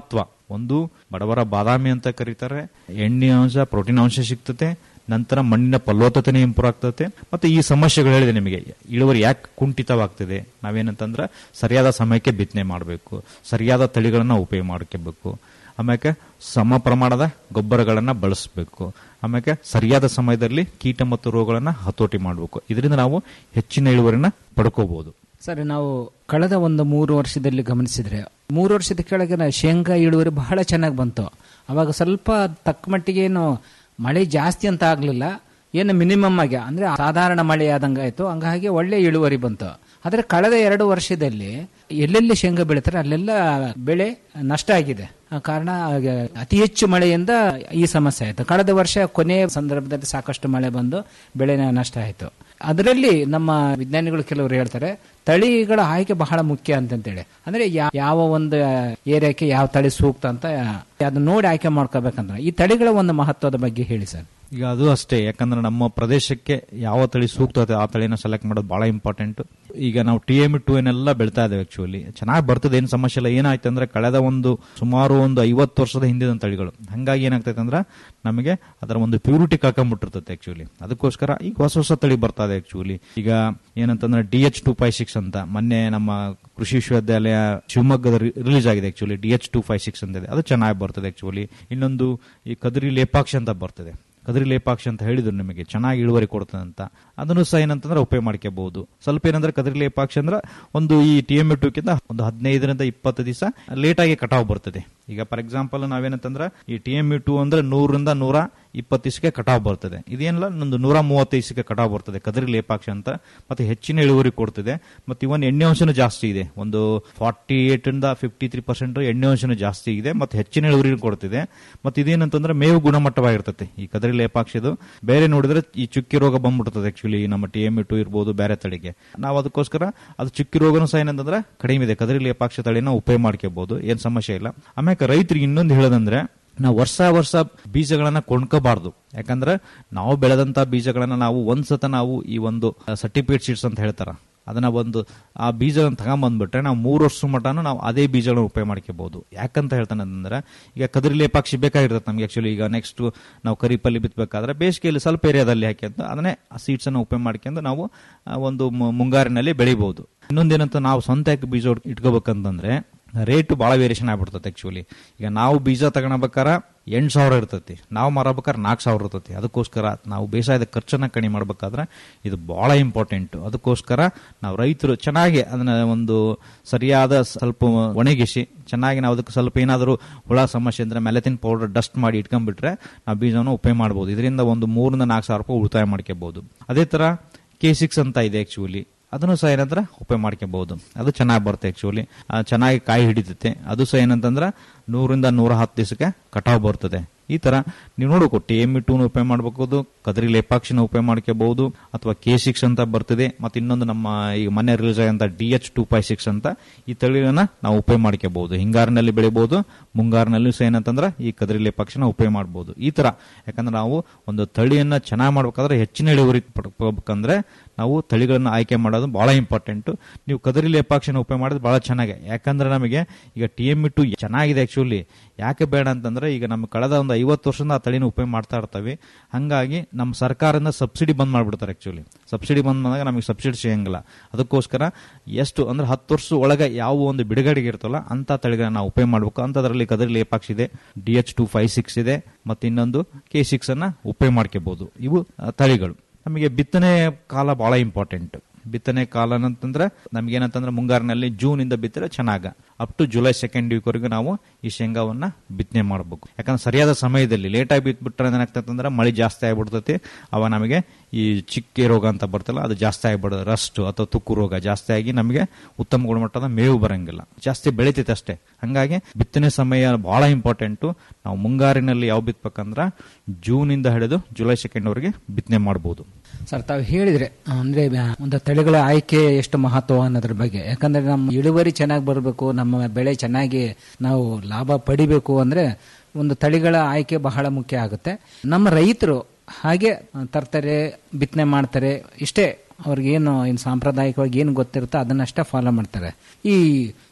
ಒಂದು ಬಡವರ ಬಾದಾಮಿ ಅಂತ ಕರೀತಾರೆ ಎಣ್ಣೆ ಅಂಶ ಪ್ರೋಟೀನ್ ಅಂಶ ಸಿಗ್ತದೆ ನಂತರ ಮಣ್ಣಿನ ಫಲವತ್ತತೆ ಇಂಪ್ರೂವ್ ಆಗ್ತದೆ ಮತ್ತೆ ಈ ಸಮಸ್ಯೆಗಳು ಹೇಳಿದೆ ನಿಮಗೆ ಇಳುವರಿ ಯಾಕೆ ಕುಂಠಿತವಾಗ್ತದೆ ನಾವೇನಂತಂದ್ರೆ ಸರಿಯಾದ ಸಮಯಕ್ಕೆ ಬಿತ್ತನೆ ಮಾಡಬೇಕು ಸರಿಯಾದ ತಳಿಗಳನ್ನ ಉಪಯೋಗ ಮಾಡ್ಕೋಬೇಕು ಆಮೇಲೆ ಸಮ ಪ್ರಮಾಣದ ಗೊಬ್ಬರಗಳನ್ನ ಬಳಸಬೇಕು ಆಮೇಲೆ ಸರಿಯಾದ ಸಮಯದಲ್ಲಿ ಕೀಟ ಮತ್ತು ರೋಗಗಳನ್ನ ಹತೋಟಿ ಮಾಡಬೇಕು ಇದರಿಂದ ನಾವು ಹೆಚ್ಚಿನ ಇಳುವರಿನ ಪಡ್ಕೋಬಹುದು ಸರಿ ನಾವು ಕಳೆದ ಒಂದು ಮೂರು ವರ್ಷದಲ್ಲಿ ಗಮನಿಸಿದ್ರೆ ಮೂರು ವರ್ಷದ ಕೆಳಗಿನ ಶೇಂಗಾ ಇಳುವರಿ ಬಹಳ ಚೆನ್ನಾಗಿ ಬಂತು ಅವಾಗ ಸ್ವಲ್ಪ ತಕ್ಕ ಮಟ್ಟಿಗೆ ಏನು ಮಳೆ ಜಾಸ್ತಿ ಅಂತ ಆಗ್ಲಿಲ್ಲ ಏನು ಮಿನಿಮಮ್ ಆಗಿ ಅಂದ್ರೆ ಸಾಧಾರಣ ಮಳೆ ಆದಂಗೆ ಆಯ್ತು ಹಂಗಾಗಿ ಒಳ್ಳೆ ಇಳುವರಿ ಬಂತು ಆದ್ರೆ ಕಳೆದ ಎರಡು ವರ್ಷದಲ್ಲಿ ಎಲ್ಲೆಲ್ಲಿ ಶೇಂಗಾ ಬೆಳೀತಾರೆ ಅಲ್ಲೆಲ್ಲ ಬೆಳೆ ನಷ್ಟ ಆಗಿದೆ ಆ ಕಾರಣ ಆಗ ಅತಿ ಹೆಚ್ಚು ಮಳೆಯಿಂದ ಈ ಸಮಸ್ಯೆ ಆಯ್ತು ಕಳೆದ ವರ್ಷ ಕೊನೆಯ ಸಂದರ್ಭದಲ್ಲಿ ಸಾಕಷ್ಟು ಮಳೆ ಬಂದು ಬೆಳೆ ನಷ್ಟ ಆಯ್ತು ಅದರಲ್ಲಿ ನಮ್ಮ ವಿಜ್ಞಾನಿಗಳು ಕೆಲವರು ಹೇಳ್ತಾರೆ ತಳಿಗಳ ಆಯ್ಕೆ ಬಹಳ ಮುಖ್ಯ ಅಂತಂತೇಳಿ ಅಂದ್ರೆ ಯಾ- ಯಾವ ಒಂದು ಏರಿಯಾಕ್ಕೆ ಯಾವ ತಳಿ ಸೂಕ್ತ ಅಂತ ಅದನ್ನ ನೋಡಿ ಆಯ್ಕೆ ಮಾಡ್ಕೋಬೇಕಂದ್ರೆ ಈ ತಳಿಗಳ ಒಂದು ಮಹತ್ವದ ಬಗ್ಗೆ ಹೇಳಿ ಸರ್ ಈಗ ಅದು ಅಷ್ಟೇ ಯಾಕಂದ್ರೆ ನಮ್ಮ ಪ್ರದೇಶಕ್ಕೆ ಯಾವ ತಳಿ ಸೂಕ್ತ ಇದೆ ಆ ತಳಿನ ಸೆಲೆಕ್ಟ್ ಮಾಡೋದು ಬಹಳ ಇಂಪಾರ್ಟೆಂಟ್ ಈಗ ನಾವು ಟಿ ಎಮ್ ಟು ಏನೆಲ್ಲ ಬೆಳ್ತಾ ಇದ್ದೇವೆ ಆಕ್ಚುಲಿ ಚೆನ್ನಾಗಿ ಬರ್ತದೆ ಏನು ಸಮಸ್ಯೆ ಇಲ್ಲ ಏನಾಯ್ತು ಅಂದ್ರೆ ಕಳೆದ ಒಂದು ಸುಮಾರು ಒಂದು ಐವತ್ತು ವರ್ಷದ ಹಿಂದಿನ ತಳಿಗಳು ಹಂಗಾಗಿ ಏನಾಗ್ತೈತೆ ಅಂದ್ರೆ ನಮಗೆ ಅದರ ಒಂದು ಪ್ಯೂರಿಟಿ ಕಳ್ಕೊಂಡ್ಬಿಟ್ಟಿರ್ತೈತೆ ಆಕ್ಚುಲಿ ಅದಕ್ಕೋಸ್ಕರ ಈಗ ಹೊಸ ಹೊಸ ತಳಿ ಬರ್ತಾ ಇದೆ ಆಕ್ಚುಲಿ ಈಗ ಏನಂತಂದ್ರೆ D H two five six ಅಂತ ಮೊನ್ನೆ ನಮ್ಮ ಕೃಷಿ ವಿಶ್ವವಿದ್ಯಾಲಯ ಶಿವಮೊಗ್ಗದ ರಿಲೀಸ್ ಆಗಿದೆ actually D H two five six ಅಂತ ಇದೆ ಅದು ಚೆನ್ನಾಗಿ ಬರ್ತದೆ ಆಕ್ಚುಲಿ ಇನ್ನೊಂದು ಈ ಕದರಿ ಲೇಪಾಕ್ಷ ಅಂತ ಬರ್ತದೆ ಕದರಿ ಲೇಪಾಕ್ಷ ಅಂತ ಹೇಳಿದ್ರು ನಿಮಗೆ ಚೆನ್ನಾಗಿ ಇಳುವರಿ ಕೊಡ್ತದೆ ಅಂತ ಅದನ್ನು ಸಹ ಏನಂತಂದ್ರೆ ಉಪಯೋಗ ಮಾಡ್ಕೋಬಹುದು ಸ್ವಲ್ಪ ಏನಂದ್ರೆ ಕದರಿ ಲೇಪಾಕ್ಷ ಅಂದ್ರೆ ಒಂದು ಈ ಟಿ ಎಂ ಕಿಂತ ಒಂದು ಹದಿನೈದರಿಂದ ಇಪ್ಪತ್ತು ದಿವಸ ಲೇಟ್ ಆಗಿ ಕಟಾವ್ ಬರ್ತದೆ ಈಗ ಫಾರ್ ಎಕ್ಸಾಂಪಲ್ ನಾವೇನಂತಂದ್ರೆ ಈ ಟಿ ಎಂ ಟು ಅಂದ್ರೆ ನೂರರಿಂದ ನೂರ ಇಪ್ಪತ್ತು ದಿವಸಕ್ಕೆ ಕಟಾವ್ ಬರ್ತದೆ ಇದೇನಿಲ್ಲ ಒಂದು ನೂರ ಮೂವತ್ತೈದು ದಿವಸಕ್ಕೆ ಕಟಾವ್ ಬರ್ತದೆ ಕದರಿ ಲೇಪಾಕ್ಷ ಅಂತ ಮತ್ತೆ ಹೆಚ್ಚಿನ ಇಳುವರಿ ಕೊಡ್ತದೆ ಮತ್ತೆ ಇವನ್ ಎಣ್ಣೆ ಅಂಶನೂ ಜಾಸ್ತಿ ಇದೆ ಒಂದು ಫಾರ್ಟಿ ಏಟ್ ಇಂದ ಫಿಫ್ಟಿ ತ್ರೀ ಪರ್ಸೆಂಟ್ ಎಣ್ಣೆ ಅಂಶನೂ ಜಾಸ್ತಿ ಇದೆ ಮತ್ತೆ ಹೆಚ್ಚಿನ ಇಳುವರಿ ಕೊಡ್ತಿದೆ ಮತ್ತೆ ಇದೇನಂತಂದ್ರೆ ಮೇವು ಗುಣಮಟ್ಟವಾಗಿರ್ತದೆ ಈ ಕದರಿ ಲೇಪಾಕ್ಷದು ಬೇರೆ ನೋಡಿದ್ರೆ ಈ ಚುಕ್ಕಿ ರೋಗ ಬಂದ್ಬಿಡ್ತದೆ ಆಕ್ಚುಲಿ ನಮ್ಮ ಟಿ ಎಂ ಟು ಇರ್ಬೋದು ಬೇರೆ ತಳಿಗೆ ನಾವು ಅದಕ್ಕೋಸ್ಕರ ಅದು ಚುಕ್ಕಿ ರೋಗನೂ ಸಹ ಏನಂತಂದ್ರೆ ಕಡಿಮೆ ಇದೆ ಕದರಿ ಲೇಪಾಕ್ಷ ತಳಿನ ಉಪಯೋಗ ಮಾಡ್ಕೋಬಹುದು ಏನ್ ಸಮಸ್ಯೆ ಇಲ್ಲ ಆಮೇಲೆ ರೈತರಿಗೆ ಇನ್ನೊಂದು ಹೇಳೋದಂದ್ರೆ ನಾವು ವರ್ಷ ವರ್ಷ ಬೀಜಗಳನ್ನ ಕೊಂಡ್ಕೋಬಾರ್ದು ಯಾಕಂದ್ರೆ ನಾವು ಬೆಳೆದಂತ ಬೀಜಗಳನ್ನ ನಾವು ಒಂದ್ಸತ ನಾವು ಈ ಒಂದು ಸರ್ಟಿಫಿಕೇಟ್ ಶೀಟ್ಸ್ ಅಂತ ಹೇಳ್ತಾರ ಅದನ್ನ ಒಂದು ಆ ಬೀಜಗಳನ್ನ ತಗೊಂಬಂದ್ಬಿಟ್ರೆ ನಾವು ಮೂರು ವರ್ಷ ಮಟನು ನಾವು ಅದೇ ಬೀಜಗಳನ್ನ ಉಪಯೋಗ ಮಾಡ್ಕೋಬಹುದು ಯಾಕಂತ ಹೇಳ್ತಾನೆ ಅಂದ್ರೆ ಈಗ ಕದರಿ ಲೇಪಾಕ್ಷಿ ಬೇಕಾಗಿರ್ತದೆ ನಮ್ಗೆ ಆಕ್ಚುಲಿ ಈಗ ನೆಕ್ಸ್ಟ್ ನಾವು ಕರಿಪಲ್ಲಿ ಬಿತ್ತಬೇಕಾದ್ರೆ ಬೇಸಿಗೆಯಲ್ಲಿ ಸ್ವಲ್ಪ ಏರಿಯಾದಲ್ಲಿ ಹಾಕ್ಯಂತ ಅದನ್ನೇ ಆ ಸೀಡ್ಸ್ ಅನ್ನು ಉಪಯೋಗ ಮಾಡ್ಕೊಂಡು ನಾವು ಆ, ಒಂದು ಮು- ಮುಂಗಾರಿನಲ್ಲಿ ಬೆಳಿಬಹುದು ಇನ್ನೊಂದೇನಂತ ನಾವು ಸ್ವಂತ ಬೀಜ ಇಟ್ಕೋಬೇಕಂತಂದ್ರೆ ರೇಟ್ ಭಾಳ ವೇರಿಯೇಷನ್ ಆಗ್ಬಿಡ್ತದೆ ಆಕ್ಚುಲಿ ಈಗ ನಾವು ಬೀಜ ತಗೊಳ್ಬೇಕಾರ ಎಂಟು ಸಾವಿರ ಇರ್ತೈತಿ ನಾವು ಮಾರಬೇಕಾದ್ರೆ ನಾಲ್ಕು ಸಾವಿರ ಇರ್ತೈತಿ ಅದಕ್ಕೋಸ್ಕರ ನಾವು ಬೇಸಾಯದ ಖರ್ಚನ್ನ ಕಡಿಮೆ ಮಾಡ್ಬೇಕಾದ್ರೆ ಇದು ಬಹಳ ಇಂಪಾರ್ಟೆಂಟ್ ಅದಕ್ಕೋಸ್ಕರ ನಾವು ರೈತರು ಚೆನ್ನಾಗಿ ಅದನ್ನ ಒಂದು ಸರಿಯಾದ ಸ್ವಲ್ಪ ಒಣಗಿಸಿ ಚೆನ್ನಾಗಿ ನಾವು ಅದಕ್ಕೆ ಸ್ವಲ್ಪ ಏನಾದರೂ ಹುಳ ಸಮಸ್ಯೆ ಅಂದ್ರೆ ಮೆಲತಿನ್ ಪೌಡರ್ ಡಸ್ಟ್ ಮಾಡಿ ಇಟ್ಕೊಂಡ್ಬಿಟ್ರೆ ನಾವು ಬೀಜವನ್ನು ಉಪಯೋಗ ಮಾಡ್ಬೋದು ಇದರಿಂದ ಒಂದು ಮೂರರಿಂದ ನಾಲ್ಕು ಸಾವಿರ ರೂಪಾಯಿ ಉಳಿತಾಯ ಮಾಡ್ಕೋಬಹುದು ಅದೇ ತರ ಕೆ ಸಿಕ್ಸ್ ಅಂತ ಇದೆ ಆಕ್ಚುಲಿ ಅದನ್ನು ಸಹ ಏನಂದ್ರೆ ಉಪಯೋಗ ಮಾಡ್ಕೋಬಹುದು ಅದು ಚೆನ್ನಾಗಿ ಬರುತ್ತೆ ಆಕ್ಚುಲಿ ಚೆನ್ನಾಗಿ ಕಾಯಿ ಹಿಡಿತೈತೆ ಅದು ಸಹ ಏನಂತಂದ್ರೆ ನೂರಿಂದ ನೂರ ಹತ್ತು ದಿವಸಕ್ಕೆ ಕಟಾವ್ ಬರ್ತದೆ ಈ ತರ ನೀವು ನೋಡಬೇಕು ಟಿ ಎಮ್ ಟೂನ ಉಪಯೋಗ ಮಾಡಬಹುದು ಕದರಿ ಲೇಪಾಕ್ಷಿನ ಉಪಯೋಗ ಮಾಡ್ಕೋಬಹುದು ಅಥವಾ ಕೆ ಸಿಕ್ಸ್ ಅಂತ ಬರ್ತದೆ ಮತ್ತೆ ಇನ್ನೊಂದು ನಮ್ಮ ಈಗ ಮೊನ್ನೆ ರಿಲೀಸ್ ಆಗಂತ D H two five six ಅಂತ ಈ ತಳಿಗಳನ್ನ ನಾವು ಉಪಯೋಗ ಮಾಡ್ಕೋಬಹುದು ಹಿಂಗಾರಿನಲ್ಲಿ ಬೆಳಿಬಹುದು ಮುಂಗಾರಿನಲ್ಲೂ ಸಹ ಏನಂತಂದ್ರೆ ಈ ಕದರಿ ಲೇಪಾಕ್ಷಿನ ಉಪಯೋಗ ಮಾಡಬಹುದು ಈ ತರ ಯಾಕಂದ್ರೆ ನಾವು ಒಂದು ತಳಿಯನ್ನ ಚೆನ್ನಾಗಿ ಮಾಡ್ಬೇಕಾದ್ರೆ ಹೆಚ್ಚಿನ ಇಳುವರಿ ಪಡ್ಕೋಬೇಕಂದ್ರೆ ನಾವು ತಳಿಗಳನ್ನ ಆಯ್ಕೆ ಮಾಡೋದು ಬಹಳ ಇಂಪಾರ್ಟೆಂಟ್ ನೀವು ಕದರಿ ಲೇಪಾಕ್ಷಿನ ಉಪಯೋಗ ಮಾಡೋದು ಬಹಳ ಚೆನ್ನಾಗಿ ಯಾಕಂದ್ರೆ ನಮಗೆ ಈಗ ಟಿ ಎಮ್ ಟು ಚೆನ್ನಾಗಿದೆ ಆಕ್ಚುಲಿ ಯಾಕೆ ಬೇಡ ಅಂತಂದ್ರೆ ಈಗ ನಮ್ಮ ಕಳೆದ ಒಂದು ಐವತ್ತು ವರ್ಷದಿಂದ ಆ ತಳಿನ ಉಪಯೋಗ ಮಾಡ್ತಾ ಇರ್ತೀವಿ ಹಂಗಾಗಿ ನಮ್ಮ ಸರ್ಕಾರದಿಂದ ಸಬ್ಸಿಡಿ ಬಂದ್ ಮಾಡ್ಬಿಡ್ತಾರೆ ಆಕ್ಚುಲಿ ಸಬ್ಸಿಡಿ ಬಂದ್ ಮಾಡಿದಾಗ ನಮಗೆ ಸಬ್ಸಿಡಿ ಸಿಗಂಗಿಲ್ಲ ಅದಕ್ಕೋಸ್ಕರ ಎಷ್ಟು ಅಂದ್ರೆ ಹತ್ತು ವರ್ಷ ಒಳಗೆ ಯಾವ ಒಂದು ಬಿಡುಗಡೆಗೆ ಇರ್ತಲ್ಲ ಅಂತ ತಳಿಗಳನ್ನ ನಾವು ಉಪಯೋಗ ಮಾಡಬೇಕು ಅಂತದ್ರಲ್ಲಿ ಕದರಿ ಲೇಪಾಕ್ಷಿ ಇದೆ D H two five six ಇದೆ ಮತ್ತೆ ಇನ್ನೊಂದು ಕೆ ಸಿಕ್ಸ್ ಅನ್ನ ಉಪಯೋಗ ಮಾಡ್ಕೋಬಹುದು ಇವು ಆ, ತಳಿಗಳು ನಮಗೆ ಬಿತ್ತನೆ ಕಾಲ ಬಹಳ ಇಂಪಾರ್ಟೆಂಟ್ ಬಿತ್ತನೆ ಕಾಲ ಅಂತಂದ್ರೆ ನಮ್ಗೆ ಏನಂತಂದ್ರೆ ಮುಂಗಾರಿನಲ್ಲಿ ಜೂನ್ ಇಂದ ಬಿತ್ತರೆ ಚೆನ್ನಾಗ up to July second week ವರೆಗೂ ನಾವು ಈ ಶೇಂಗಾವನ್ನ ಬಿತ್ತನೆ ಮಾಡಬೇಕು ಯಾಕಂದ್ರೆ ಸರಿಯಾದ ಸಮಯದಲ್ಲಿ ಲೇಟ್ ಆಗಿ ಬಿತ್ಬಿಟ್ರೆ ಏನಾಗ್ತದೆ ಅಂದ್ರೆ ಮಳೆ ಜಾಸ್ತಿ ಆಗ್ಬಿಡ್ತೈತಿ ಅವ ನಮಗೆ ಈ ಚಿಕ್ಕೆ ರೋಗ ಅಂತ ಬರ್ತಲ್ಲ ಅದು ಜಾಸ್ತಿ ಆಗ್ಬಿಡೋದು ರಸ್ಟ್ ಅಥವಾ ತುಕ್ಕು ರೋಗ ಜಾಸ್ತಿ ಆಗಿ ನಮಗೆ ಉತ್ತಮ ಗುಣಮಟ್ಟದ ಮೇವು ಬರಂಗಿಲ್ಲ ಜಾಸ್ತಿ ಬೆಳಿತೈತೆ ಅಷ್ಟೇ ಹಂಗಾಗಿ ಬಿತ್ತನೆ ಸಮಯ ಬಹಳ ಇಂಪಾರ್ಟೆಂಟ್ ನಾವು ಮುಂಗಾರಿನಲ್ಲಿ ಯಾವ ಬಿತ್ಬೇಕಂದ್ರ ಜೂನ್ ಇಂದ ಹಿಡಿದು ಜುಲೈ ಸೆಕೆಂಡ್ ವರೆಗೆ ಬಿತ್ತನೆ ಮಾಡಬಹುದು ಸರ್ ತಾವು ಹೇಳಿದ್ರೆ ಅಂದ್ರೆ ಬ್ಯಾ- ಒಂದು ತಳಿಗಳ ಆಯ್ಕೆ ಎಷ್ಟು ಮಹತ್ವ ಅನ್ನೋದ್ರ ಬಗ್ಗೆ ಯಾಕಂದ್ರೆ ನಮ್ಮ ಇಳುವರಿ ಚೆನ್ನಾಗಿ ಬರಬೇಕು ನಮ್ಮ ಬೆಳೆ ಚೆನ್ನಾಗಿ ನಾವು ಲಾಭ ಪಡಿಬೇಕು ಅಂದ್ರೆ ಒಂದು ತಳಿಗಳ ಆಯ್ಕೆ ಬಹಳ ಮುಖ್ಯ ಆಗುತ್ತೆ ನಮ್ಮ ರೈತರು ಹಾಗೆ ತರ್ತಾರೆ ಬಿತ್ತನೆ ಮಾಡ್ತಾರೆ ಇಷ್ಟೇ ಅವ್ರಿಗೇನು ಏನು ಸಾಂಪ್ರದಾಯಿಕವಾಗಿ ಏನು ಗೊತ್ತಿರುತ್ತೋ ಅದನ್ನಷ್ಟೇ ಫಾಲೋ ಮಾಡ್ತಾರೆ ಈ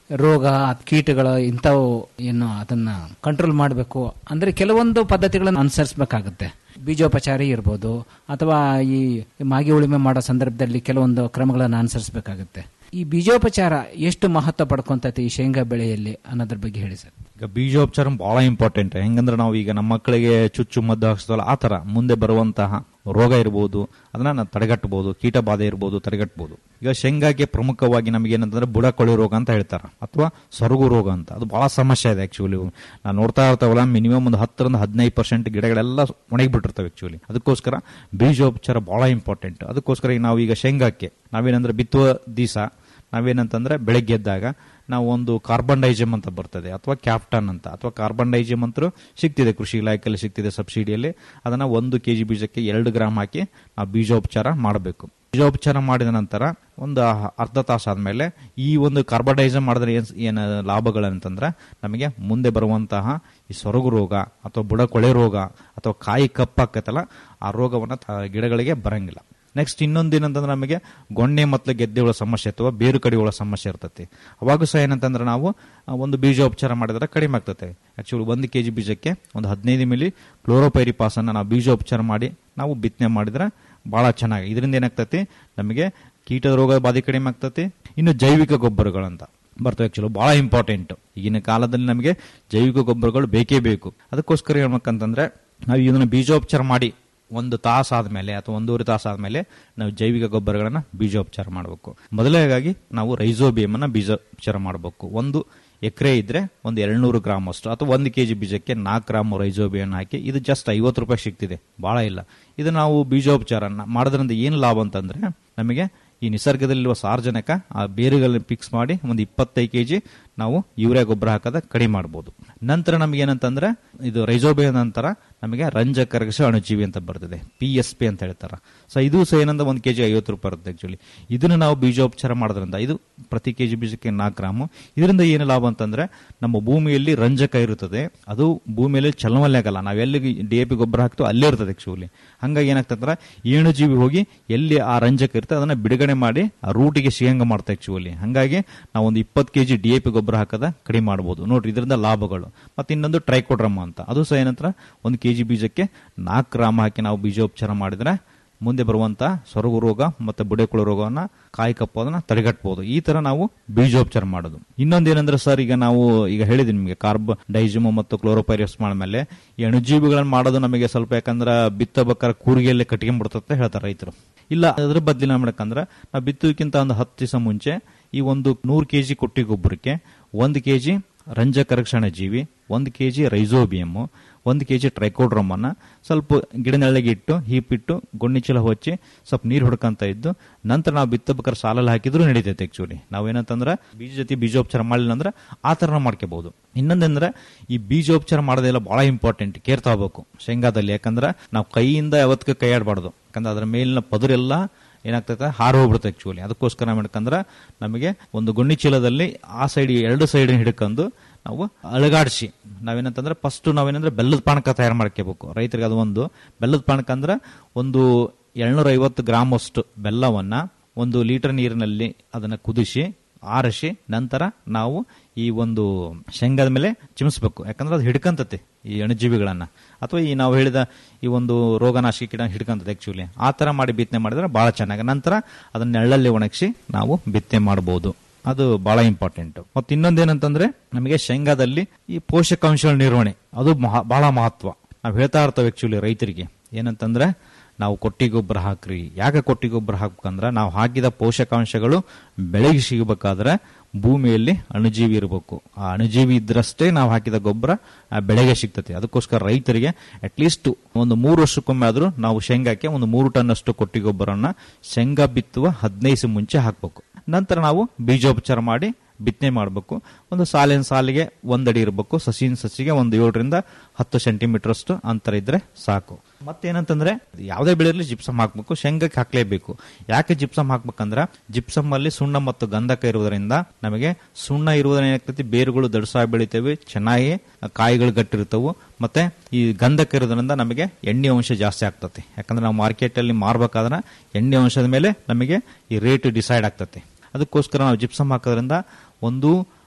ರೋಗ ಕೀಟಗಳು ಇಂಥವು ಏನು ಅದನ್ನ ಕಂಟ್ರೋಲ್ ಮಾಡಬೇಕು ಅಂದ್ರೆ ಕೆಲವೊಂದು ಪದ್ಧತಿಗಳನ್ನು ಅನುಸರಿಸಬೇಕಾಗುತ್ತೆ ಬೀಜೋಪಚಾರ ಇರ್ಬೋದು ಅಥವಾ ಈ ಮಾಗಿ ಉಳುಮೆ ಮಾಡೋ ಸಂದರ್ಭದಲ್ಲಿ ಕೆಲವೊಂದು ಕ್ರಮಗಳನ್ನು ಅನುಸರಿಸಬೇಕಾಗುತ್ತೆ ಈ ಬೀಜೋಪಚಾರ ಎಷ್ಟು ಮಹತ್ವ ಪಡ್ಕೊಂತೈತೆ ಈ ಶೇಂಗಾ ಬೆಳೆಯಲ್ಲಿ ಅನ್ನೋದ್ರ ಬಗ್ಗೆ ಹೇಳಿ ಸರ್ ಈಗ ಬೀಜೋಪಚಾರ ಬಹಳ ಇಂಪಾರ್ಟೆಂಟ್ ಹೆಂಗಂದ್ರೆ ನಾವು ಈಗ ನಮ್ಮ ಮಕ್ಕಳಿಗೆ ಚುಚ್ಚು ಮದ್ದು ಹಾಕ್ಸ್ತವಲ್ಲ ಆ ತರ ಮುಂದೆ ಬರುವಂತಹ ರೋಗ ಇರ್ಬೋದು ಅದನ್ನ ನಾವು ತಡೆಗಟ್ಟಬಹುದು ಕೀಟ ಬಾಧೆ ಇರ್ಬೋದು ತಡೆಗಟ್ಟಬಹುದು ಈಗ ಶೇಂಗಾಗೆ ಪ್ರಮುಖವಾಗಿ ನಮಗೆ ಏನಂತಂದ್ರೆ ಬುಡ ಕೊಳೆ ರೋಗ ಅಂತ ಹೇಳ್ತಾರೆ ಅಥವಾ ಸೊರಗು ರೋಗ ಅಂತ ಅದು ಬಹಳ ಸಮಸ್ಯೆ ಇದೆ ಆಕ್ಚುಲಿ ನಾವು ನೋಡ್ತಾ ಇರ್ತಾವಲ್ಲ ಮಿನಿಮಮ್ ಒಂದು ಹತ್ತರಿಂದ ಹದಿನೈದು ಪರ್ಸೆಂಟ್ ಗಿಡಗಳೆಲ್ಲ ಒಣಗಿಬಿಟ್ಟಿರ್ತವೆ ಆಕ್ಚುಲಿ ಅದಕ್ಕೋಸ್ಕರ ಬೀಜೋಪಚಾರ ಬಹಳ ಇಂಪಾರ್ಟೆಂಟ್ ಅದಕ್ಕೋಸ್ಕರ ಈಗ ನಾವು ಈಗ ಶೇಂಗಾಕ್ಕೆ ನಾವೇನಂದ್ರೆ ಬಿತ್ತುವ ದಿವಸ ನಾವೇನಂತಂದ್ರೆ ಬೆಳಗ್ಗೆ ಎದ್ದಾಗ ನಾವು ಒಂದು ಕಾರ್ಬನ್ ಡೈಜಮ್ ಅಂತ ಬರ್ತದೆ ಅಥವಾ ಕ್ಯಾಪ್ಟನ್ ಅಂತ ಅಥವಾ ಕಾರ್ಬನ್ ಡೈಜಮ್ ಅಂತೂ ಸಿಗ್ತಿದೆ ಕೃಷಿ ಇಲಾಖೆಯಲ್ಲಿ ಸಿಗ್ತಿದೆ ಸಬ್ಸಿಡಿಯಲ್ಲಿ ಅದನ್ನ ಒಂದು ಕೆಜಿ ಬೀಜಕ್ಕೆ ಎರಡು ಗ್ರಾಮ್ ಹಾಕಿ ನಾವು ಬೀಜೋಪಚಾರ ಮಾಡಬೇಕು ಬೀಜೋಪಚಾರ ಮಾಡಿದ ನಂತರ ಒಂದು ಅರ್ಧ ತಾಸು ಆದ್ಮೇಲೆ ಈ ಒಂದು ಕಾರ್ಬಡೈಸಮ್ ಮಾಡಿದ್ರೆ ಏನ್ ಏನು ಲಾಭಗಳಂತಂದ್ರೆ ನಮಗೆ ಮುಂದೆ ಬರುವಂತಹ ಈ ಸೊರಗು ರೋಗ ಅಥವಾ ಬುಡ ಕೊಳೆ ರೋಗ ಅಥವಾ ಕಾಯಿ ಕಪ್ಪಾಕತ್ತಲ್ಲ ಆ ರೋಗವನ್ನ ತ- ಗಿಡಗಳಿಗೆ ಬರಂಗಿಲ್ಲ ನೆಕ್ಸ್ಟ್ ಇನ್ನೊಂದು ಏನಂತಂದ್ರೆ ನಮಗೆ ಗೊಣ್ಣೆ ಮತ್ತು ಗೆದ್ದೆಗಳ ಸಮಸ್ಯೆ ಅಥವಾ ಬೇರು ಕಡಿಗಳ ಸಮಸ್ಯೆ ಇರ್ತೈತಿ ಅವಾಗ ಸಹ ಏನಂತಂದ್ರೆ ನಾವು ಆ, ಒಂದು ಬೀಜೋಪಚಾರ ಮಾಡಿದ್ರೆ ಕಡಿಮೆ ಆಗ್ತದೆ ಆಕ್ಚುಲಿ ಒಂದು ಕೆಜಿ ಬೀಜಕ್ಕೆ ಒಂದು ಹದಿನೈದು ಮಿಲಿ ಕ್ಲೋರೋಪೈರಿಪಾಸ್ ಅನ್ನ ನಾವು ಬೀಜೋಪಚಾರ ಮಾಡಿ ನಾವು ಬಿತ್ತನೆ ಮಾಡಿದ್ರೆ ಬಹಳ ಚೆನ್ನಾಗಿ ಇದರಿಂದ ಏನಾಗ್ತತಿ ನಮಗೆ ಕೀಟದ ರೋಗ ಬಾಧೆ ಕಡಿಮೆ ಆಗ್ತತಿ ಇನ್ನು ಜೈವಿಕ ಗೊಬ್ಬರಗಳಂತ ಬರ್ತವೆ ಆಕ್ಚುಲಿ ಬಹಳ ಇಂಪಾರ್ಟೆಂಟ್ ಈಗಿನ ಕಾಲದಲ್ಲಿ ನಮಗೆ ಜೈವಿಕ ಗೊಬ್ಬರಗಳು ಬೇಕೇ ಬೇಕು ಅದಕ್ಕೋಸ್ಕರ ಹೇಳ್ಬೇಕಂತಂದ್ರೆ ನಾವು ಇದನ್ನ ಬೀಜೋಪಚಾರ ಮಾಡಿ ಒಂದು ತಾಸು ಆದ್ಮೇಲೆ ಅಥವಾ ಒಂದೂವರೆ ತಾಸು ಆದ್ಮೇಲೆ ನಾವು ಜೈವಿಕ ಗೊಬ್ಬರಗಳನ್ನ ಬೀಜೋಪಚಾರ ಮಾಡಬೇಕು ಮೊದಲನೇದಾಗಿ ನಾವು ರೈಸೋಬಿಯಮ್ ಅನ್ನ ಬೀಜೋಪಚಾರ ಮಾಡಬೇಕು ಒಂದು ಎಕರೆ ಇದ್ರೆ ಒಂದು ಎರಡ್ನೂರು ಗ್ರಾಮ್ ಅಷ್ಟು ಅಥವಾ ಒಂದು ಕೆಜಿ ಬೀಜಕ್ಕೆ ನಾಲ್ಕು ಗ್ರಾಮ್ ರೈಸೋಬಿಯನ್ ಹಾಕಿ ಇದು ಜಸ್ಟ್ ಐವತ್ತು ರೂಪಾಯಿ ಸಿಗ್ತಿದೆ ಬಹಳ ಇಲ್ಲ ಇದು ನಾವು ಬೀಜೋಪಚಾರ ಮಾಡೋದ್ರಿಂದ ಏನು ಲಾಭ ಅಂತಂದ್ರೆ ನಮಗೆ ಈ ನಿಸರ್ಗದಲ್ಲಿರುವ ಸಾರ್ವಜನಿಕ ಆ ಬೇರುಗಳನ್ನ ಫಿಕ್ಸ್ ಮಾಡಿ ಒಂದು ಇಪ್ಪತ್ತೈದು ಕೆಜಿ ನಾವು ಯೂರಿಯಾ ಗೊಬ್ಬರ ಹಾಕದ ಕಡಿಮೆ ಮಾಡ್ಬೋದು ನಂತರ ನಮ್ಗೆ ಏನಂತಂದ್ರೆ ಇದು ರೈಸೋಬಿಯ ನಂತರ ನಮಗೆ ರಂಜಕರಗಸ ಅಣುಜೀವಿ ಅಂತ ಬರ್ತದೆ ಪಿ ಎಸ್ ಪಿ ಅಂತ ಹೇಳ್ತಾರೆ ಸೊ ಇದು ಸಹ ಏನಂದ್ರೆ ಒಂದು ಕೆಜಿ ಐವತ್ತು ರೂಪಾಯಿ ಇರುತ್ತೆ ಆಕ್ಚುಲಿ ಇದನ್ನ ನಾವು ಬೀಜೋಪಚಾರ ಮಾಡೋದ್ರಿಂದ ಇದು ಪ್ರತಿ ಕೆಜಿ ಬೀಜಕ್ಕೆ ನಾಲ್ಕು ಗ್ರಾಮು ಇದರಿಂದ ಏನು ಲಾಭ ಅಂತಂದ್ರೆ ನಮ್ಮ ಭೂಮಿಯಲ್ಲಿ ರಂಜಕ ಇರುತ್ತದೆ ಅದು ಭೂಮಿಯಲ್ಲಿ ಚಲನವಲ್ಲೇ ಆಗಲ್ಲ ನಾವು ಎಲ್ಲಿ ಡಿ ಎ ಪಿ ಗೊಬ್ಬರ ಹಾಕ್ತೋ ಅಲ್ಲೇ ಇರ್ತದೆ ಆಕ್ಚುಲಿ ಹಂಗಾಗಿ ಏನಾಗ್ತಂದ್ರೆ ಏಣುಜೀವಿ ಹೋಗಿ ಎಲ್ಲಿ ಆ ರಂಜಕ ಇರುತ್ತೆ ಅದನ್ನ ಬಿಡುಗಡೆ ಮಾಡಿ ಆ ರೂಟಿಗೆ ಸಿಗಂಗ ಮಾಡ್ತಾ ಆಕ್ಚುಲಿ ಹಂಗಾಗಿ ನಾವು ಒಂದು ಇಪ್ಪತ್ತು ಕೆಜಿ ಡಿ ಎ ಪಿ ಗೊಬ್ಬರ ಹಾಕದ ಕಡಿಮೆ ಮಾಡಬಹುದು ನೋಡ್ರಿ ಇದರಿಂದ ಲಾಭಗಳು ಮತ್ತೆ ಇನ್ನೊಂದು ಟ್ರೈಕೋಡ್ರಮ್ ಅಂತ ಅದು ಸಹ ಏನಂತರ ಒಂದು ಕೆಜಿ ಬೀಜಕ್ಕೆ ನಾಲ್ಕು ಗ್ರಾಮ್ ಹಾಕಿ ನಾವು ಬೀಜೋಪಚಾರ ಮಾಡಿದ್ರೆ ಮುಂದೆ ಬರುವಂತ ಸೊರಗು ರೋಗ ಮತ್ತೆ ಬುಡೆಕುಳ ರೋಗವನ್ನ ಕಾಯಿ ಕಪ್ಪೋದನ್ನ ತಡೆಗಟ್ಟಬಹುದು ಈ ತರ ನಾವು ಬೀಜೋಪಚಾರ ಮಾಡೋದು ಇನ್ನೊಂದೇನಂದ್ರೆ ಸರ್ ಈಗ ನಾವು ಈಗ ಹೇಳಿದೀನಿ ನಿಮಗೆ ಕಾರ್ಬ್ ಡೈಜಿಮು ಮತ್ತು ಕ್ಲೋರೋಪೈರಿಯಸ್ ಮಾಡ್ಮೇಲೆ ಈ ಅಣುಜೀವಿಗಳನ್ನ ಮಾಡೋದು ನಮಗೆ ಸ್ವಲ್ಪ ಯಾಕಂದ್ರೆ ಬಿತ್ತಬೇಕಾದ್ರೆ ಕೂರಿಗೆಯಲ್ಲಿ ಕಟ್ಕೊಂಡ್ಬಿಡ್ತಂತ ಹೇಳ್ತಾರೆ ರೈತರು ಇಲ್ಲ ಅದ್ರ ಬದಲಿ ನಾವು ಮಾಡಕ್ಕಂದ್ರೆ ನಾವು ಬಿತ್ತೋಕ್ಕಿಂತ ಒಂದು ಹತ್ತು ದಿವಸ ಮುಂಚೆ ಈ ಒಂದು ನೂರು ಕೆಜಿ ಕೊಟ್ಟಿ ಗೊಬ್ಬರಕ್ಕೆ ಒಂದು ಕೆಜಿ ರಂಜಕರಕ್ಷಣ ಜೀವಿ ಒಂದು ಕೆಜಿ ರೈಸೋಬಿಯಮ್ ಒಂದು ಕೆಜಿ ಟ್ರೈಕೋಡ್ರಮ್ ಅನ್ನ ಸ್ವಲ್ಪ ಗಿಡ ನೆರಳಿಗೆ ಇಟ್ಟು ಹೀಪಿಟ್ಟು ಗೊಣ್ಣಿ ಚೀಲ ಹೊಚ್ಚಿ ಸ್ವಲ್ಪ ನೀರು ಹೊಡ್ಕಂತ ಇದ್ದು ನಂತರ ನಾವು ಬಿತ್ತಬೇಕಾದ್ರೆ ಸಾಲಲ್ಲಿ ಹಾಕಿದ್ರು ನಡೀತೈತೆ ಆಕ್ಚುಲಿ ನಾವೇನಂತಂದ್ರೆ ಬೀಜ ಜೊತೆ ಬೀಜೋಪಚಾರ ಮಾಡಲಿಲ್ಲ ಅಂದ್ರೆ ಆ ತರ ನಾವು ಮಾಡ್ಕೋಬಹುದು ಇನ್ನೊಂದಂದ್ರೆ ಈ ಬೀಜೋಪಚಾರ ಮಾಡೋದೆಲ್ಲ ಬಹಳ ಇಂಪಾರ್ಟೆಂಟ್ ಕೇರ್ ತಗೋಬೇಕು ಶೇಂಗಾದಲ್ಲಿ ಯಾಕಂದ್ರೆ ನಾವು ಕೈಯಿಂದ ಯಾವತ್ತಿಗೆ ಕೈ ಆಡಬಾರ್ದು ಯಾಕಂದ್ರೆ ಅದರ ಮೇಲಿನ ಪದರೆಲ್ಲ ಏನಾಗ್ತೈತೆ ಹಾರು ಹೋಗ್ಬಿಡುತ್ತೆ ಆಕ್ಚುಲಿ ಅದಕ್ಕೋಸ್ಕರ ನಾವು ಮಾಡ್ಕಂದ್ರೆ ನಮಗೆ ಒಂದು ಗುಣ್ಣಿ ಚೀಲದಲ್ಲಿ ಆ ಸೈಡ್ ಎರಡು ಸೈಡ್ ಹಿಡ್ಕೊಂಡು ನಾವು ಅಳಗಾಡಿಸಿ ನಾವೇನಂತಂದ್ರೆ ಫಸ್ಟ್ ನಾವೇನಂದ್ರೆ ಬೆಲ್ಲದ ಪಾನಕ ತಯಾರು ಮಾಡ್ಕೋಬೇಕು ರೈತರಿಗೆ ಅದು ಒಂದು ಬೆಲ್ಲದ ಪಾನಕ ಅಂದ್ರೆ ಒಂದು ಏಳ್ನೂರ ಐವತ್ತು ಗ್ರಾಮ್ ಅಷ್ಟು ಬೆಲ್ಲವನ್ನ ಒಂದು ಲೀಟರ್ ನೀರಿನಲ್ಲಿ ಅದನ್ನ ಕುದಿಸಿ ಆರಿಸಿ ನಂತರ ನಾವು ಈ ಒಂದು ಶೇಂಗಾದ ಮೇಲೆ ಚಿಮಿಸ್ಬೇಕು ಯಾಕಂದ್ರೆ ಅದು ಹಿಡ್ಕಂತತೆ ಈ ಅಣುಜೀವಿಗಳನ್ನ ಅಥವಾ ಈ ನಾವು ಹೇಳಿದ ಈ ಒಂದು ರೋಗನಾಶಕ ಕೀಟ ಹಿಡ್ಕಂತದೆ ಆಕ್ಚುಲಿ ಆ ತರ ಮಾಡಿ ಬಿತ್ತನೆ ಮಾಡಿದ್ರೆ ಬಹಳ ಚೆನ್ನಾಗಿ ನಂತರ ಅದನ್ನ ನೆರಳಲ್ಲಿ ಒಣಗಿಸಿ ನಾವು ಬಿತ್ತನೆ ಮಾಡಬಹುದು ಅದು ಬಹಳ ಇಂಪಾರ್ಟೆಂಟ್ ಮತ್ತೆ ಇನ್ನೊಂದೇನಂತಂದ್ರೆ ನಮಗೆ ಶೇಂಗಾದಲ್ಲಿ ಈ ಪೋಷಕಾಂಶಗಳ ನಿರ್ವಹಣೆ ಅದು ಮಹಾ- ಬಹಳ ಮಹತ್ವ ನಾವು ಹೇಳ್ತಾ ಇರ್ತೇವೆ ಆಕ್ಚುಲಿ ರೈತರಿಗೆ ಏನಂತಂದ್ರೆ ನಾವು ಕೊಟ್ಟಿ ಗೊಬ್ಬರ ಹಾಕ್ರಿ ಯಾಕೆ ಕೊಟ್ಟಿ ಗೊಬ್ಬರ ಹಾಕ್ಬೇಕಂದ್ರೆ ನಾವು ಹಾಕಿದ ಪೋಷಕಾಂಶಗಳು ಬೆಳೆಗೆ ಸಿಗಬೇಕಾದ್ರೆ ಭೂಮಿಯಲ್ಲಿ ಅಣುಜೀವಿ ಇರಬೇಕು ಆ ಅಣುಜೀವಿ ಇದ್ರಷ್ಟೇ ನಾವು ಹಾಕಿದ ಗೊಬ್ಬರ ಆ ಬೆಳೆಗೆ ಸಿಗ್ತದೆ ಅದಕ್ಕೋಸ್ಕರ ರೈತರಿಗೆ ಅಟ್ಲೀಸ್ಟ್ ಒಂದು ಮೂರು ವರ್ಷಕ್ಕೊಮ್ಮೆ ಆದ್ರೂ ನಾವು ಶೇಂಗಾಕ್ಕೆ ಒಂದು ಮೂರು ಟನ್ ಅಷ್ಟು ಕೊಟ್ಟಿ ಗೊಬ್ಬರನ್ನ ಶೇಂಗಾ ಬಿತ್ತುವ ಹದಿನೈದು ಮುಂಚೆ ಹಾಕಬೇಕು ನಂತರ ನಾವು ಬೀಜೋಪಚಾರ ಮಾಡಿ ಬಿತ್ತನೆ ಮಾಡಬೇಕು ಒಂದು ಸಾಲಿನ ಸಾಲಿಗೆ ಒಂದಡಿ ಇರಬೇಕು ಸಸಿನ ಸಸಿಗೆ ಒಂದು ಏಳರಿಂದ ಹತ್ತು ಸೆಂಟಿಮೀಟರ್ ಅಷ್ಟು ಅಂತರ ಇದ್ರೆ ಸಾಕು ಮತ್ತೇನಂತಂದ್ರೆ ಯಾವುದೇ ಬೆಳೆಯಲ್ಲಿ ಜಿಪ್ಸಮ್ ಹಾಕ್ಬೇಕು ಶೇಂಗಕ್ಕೆ ಹಾಕ್ಲೇಬೇಕು ಯಾಕೆ ಜಿಪ್ಸಮ್ ಹಾಕ್ಬೇಕಂದ್ರೆ ಜಿಪ್ಸಮ್ ಅಲ್ಲಿ ಸುಣ್ಣ ಮತ್ತು ಗಂಧಕ ಇರುವುದರಿಂದ ನಮಗೆ ಸುಣ್ಣ ಇರುವುದರಿಂದ ಏನಾಗ್ತೈತಿ ಬೇರುಗಳು ದಡಸಾಗಿ ಬೆಳಿತೇವೆ ಚೆನ್ನಾಗಿ ಕಾಯಿಗಳು ಗಟ್ಟಿರ್ತವು ಮತ್ತೆ ಈ ಗಂಧಕ ಇರೋದ್ರಿಂದ ನಮಗೆ ಎಣ್ಣೆ ಅಂಶ ಜಾಸ್ತಿ ಆಗ್ತದೆ ಯಾಕಂದ್ರೆ ನಾವು ಮಾರ್ಕೆಟ್ ಅಲ್ಲಿ ಮಾರ್ಬೇಕಾದ್ರೆ ಎಣ್ಣೆ ಅಂಶದ ಮೇಲೆ ನಮಗೆ ಈ ರೇಟ್ ಡಿಸೈಡ್ ಆಗ್ತದೆ ಅದಕ್ಕೋಸ್ಕರ ನಾವು ಜಿಪ್ಸಮ್ ಹಾಕೋದ್ರಿಂದ ಒಂದು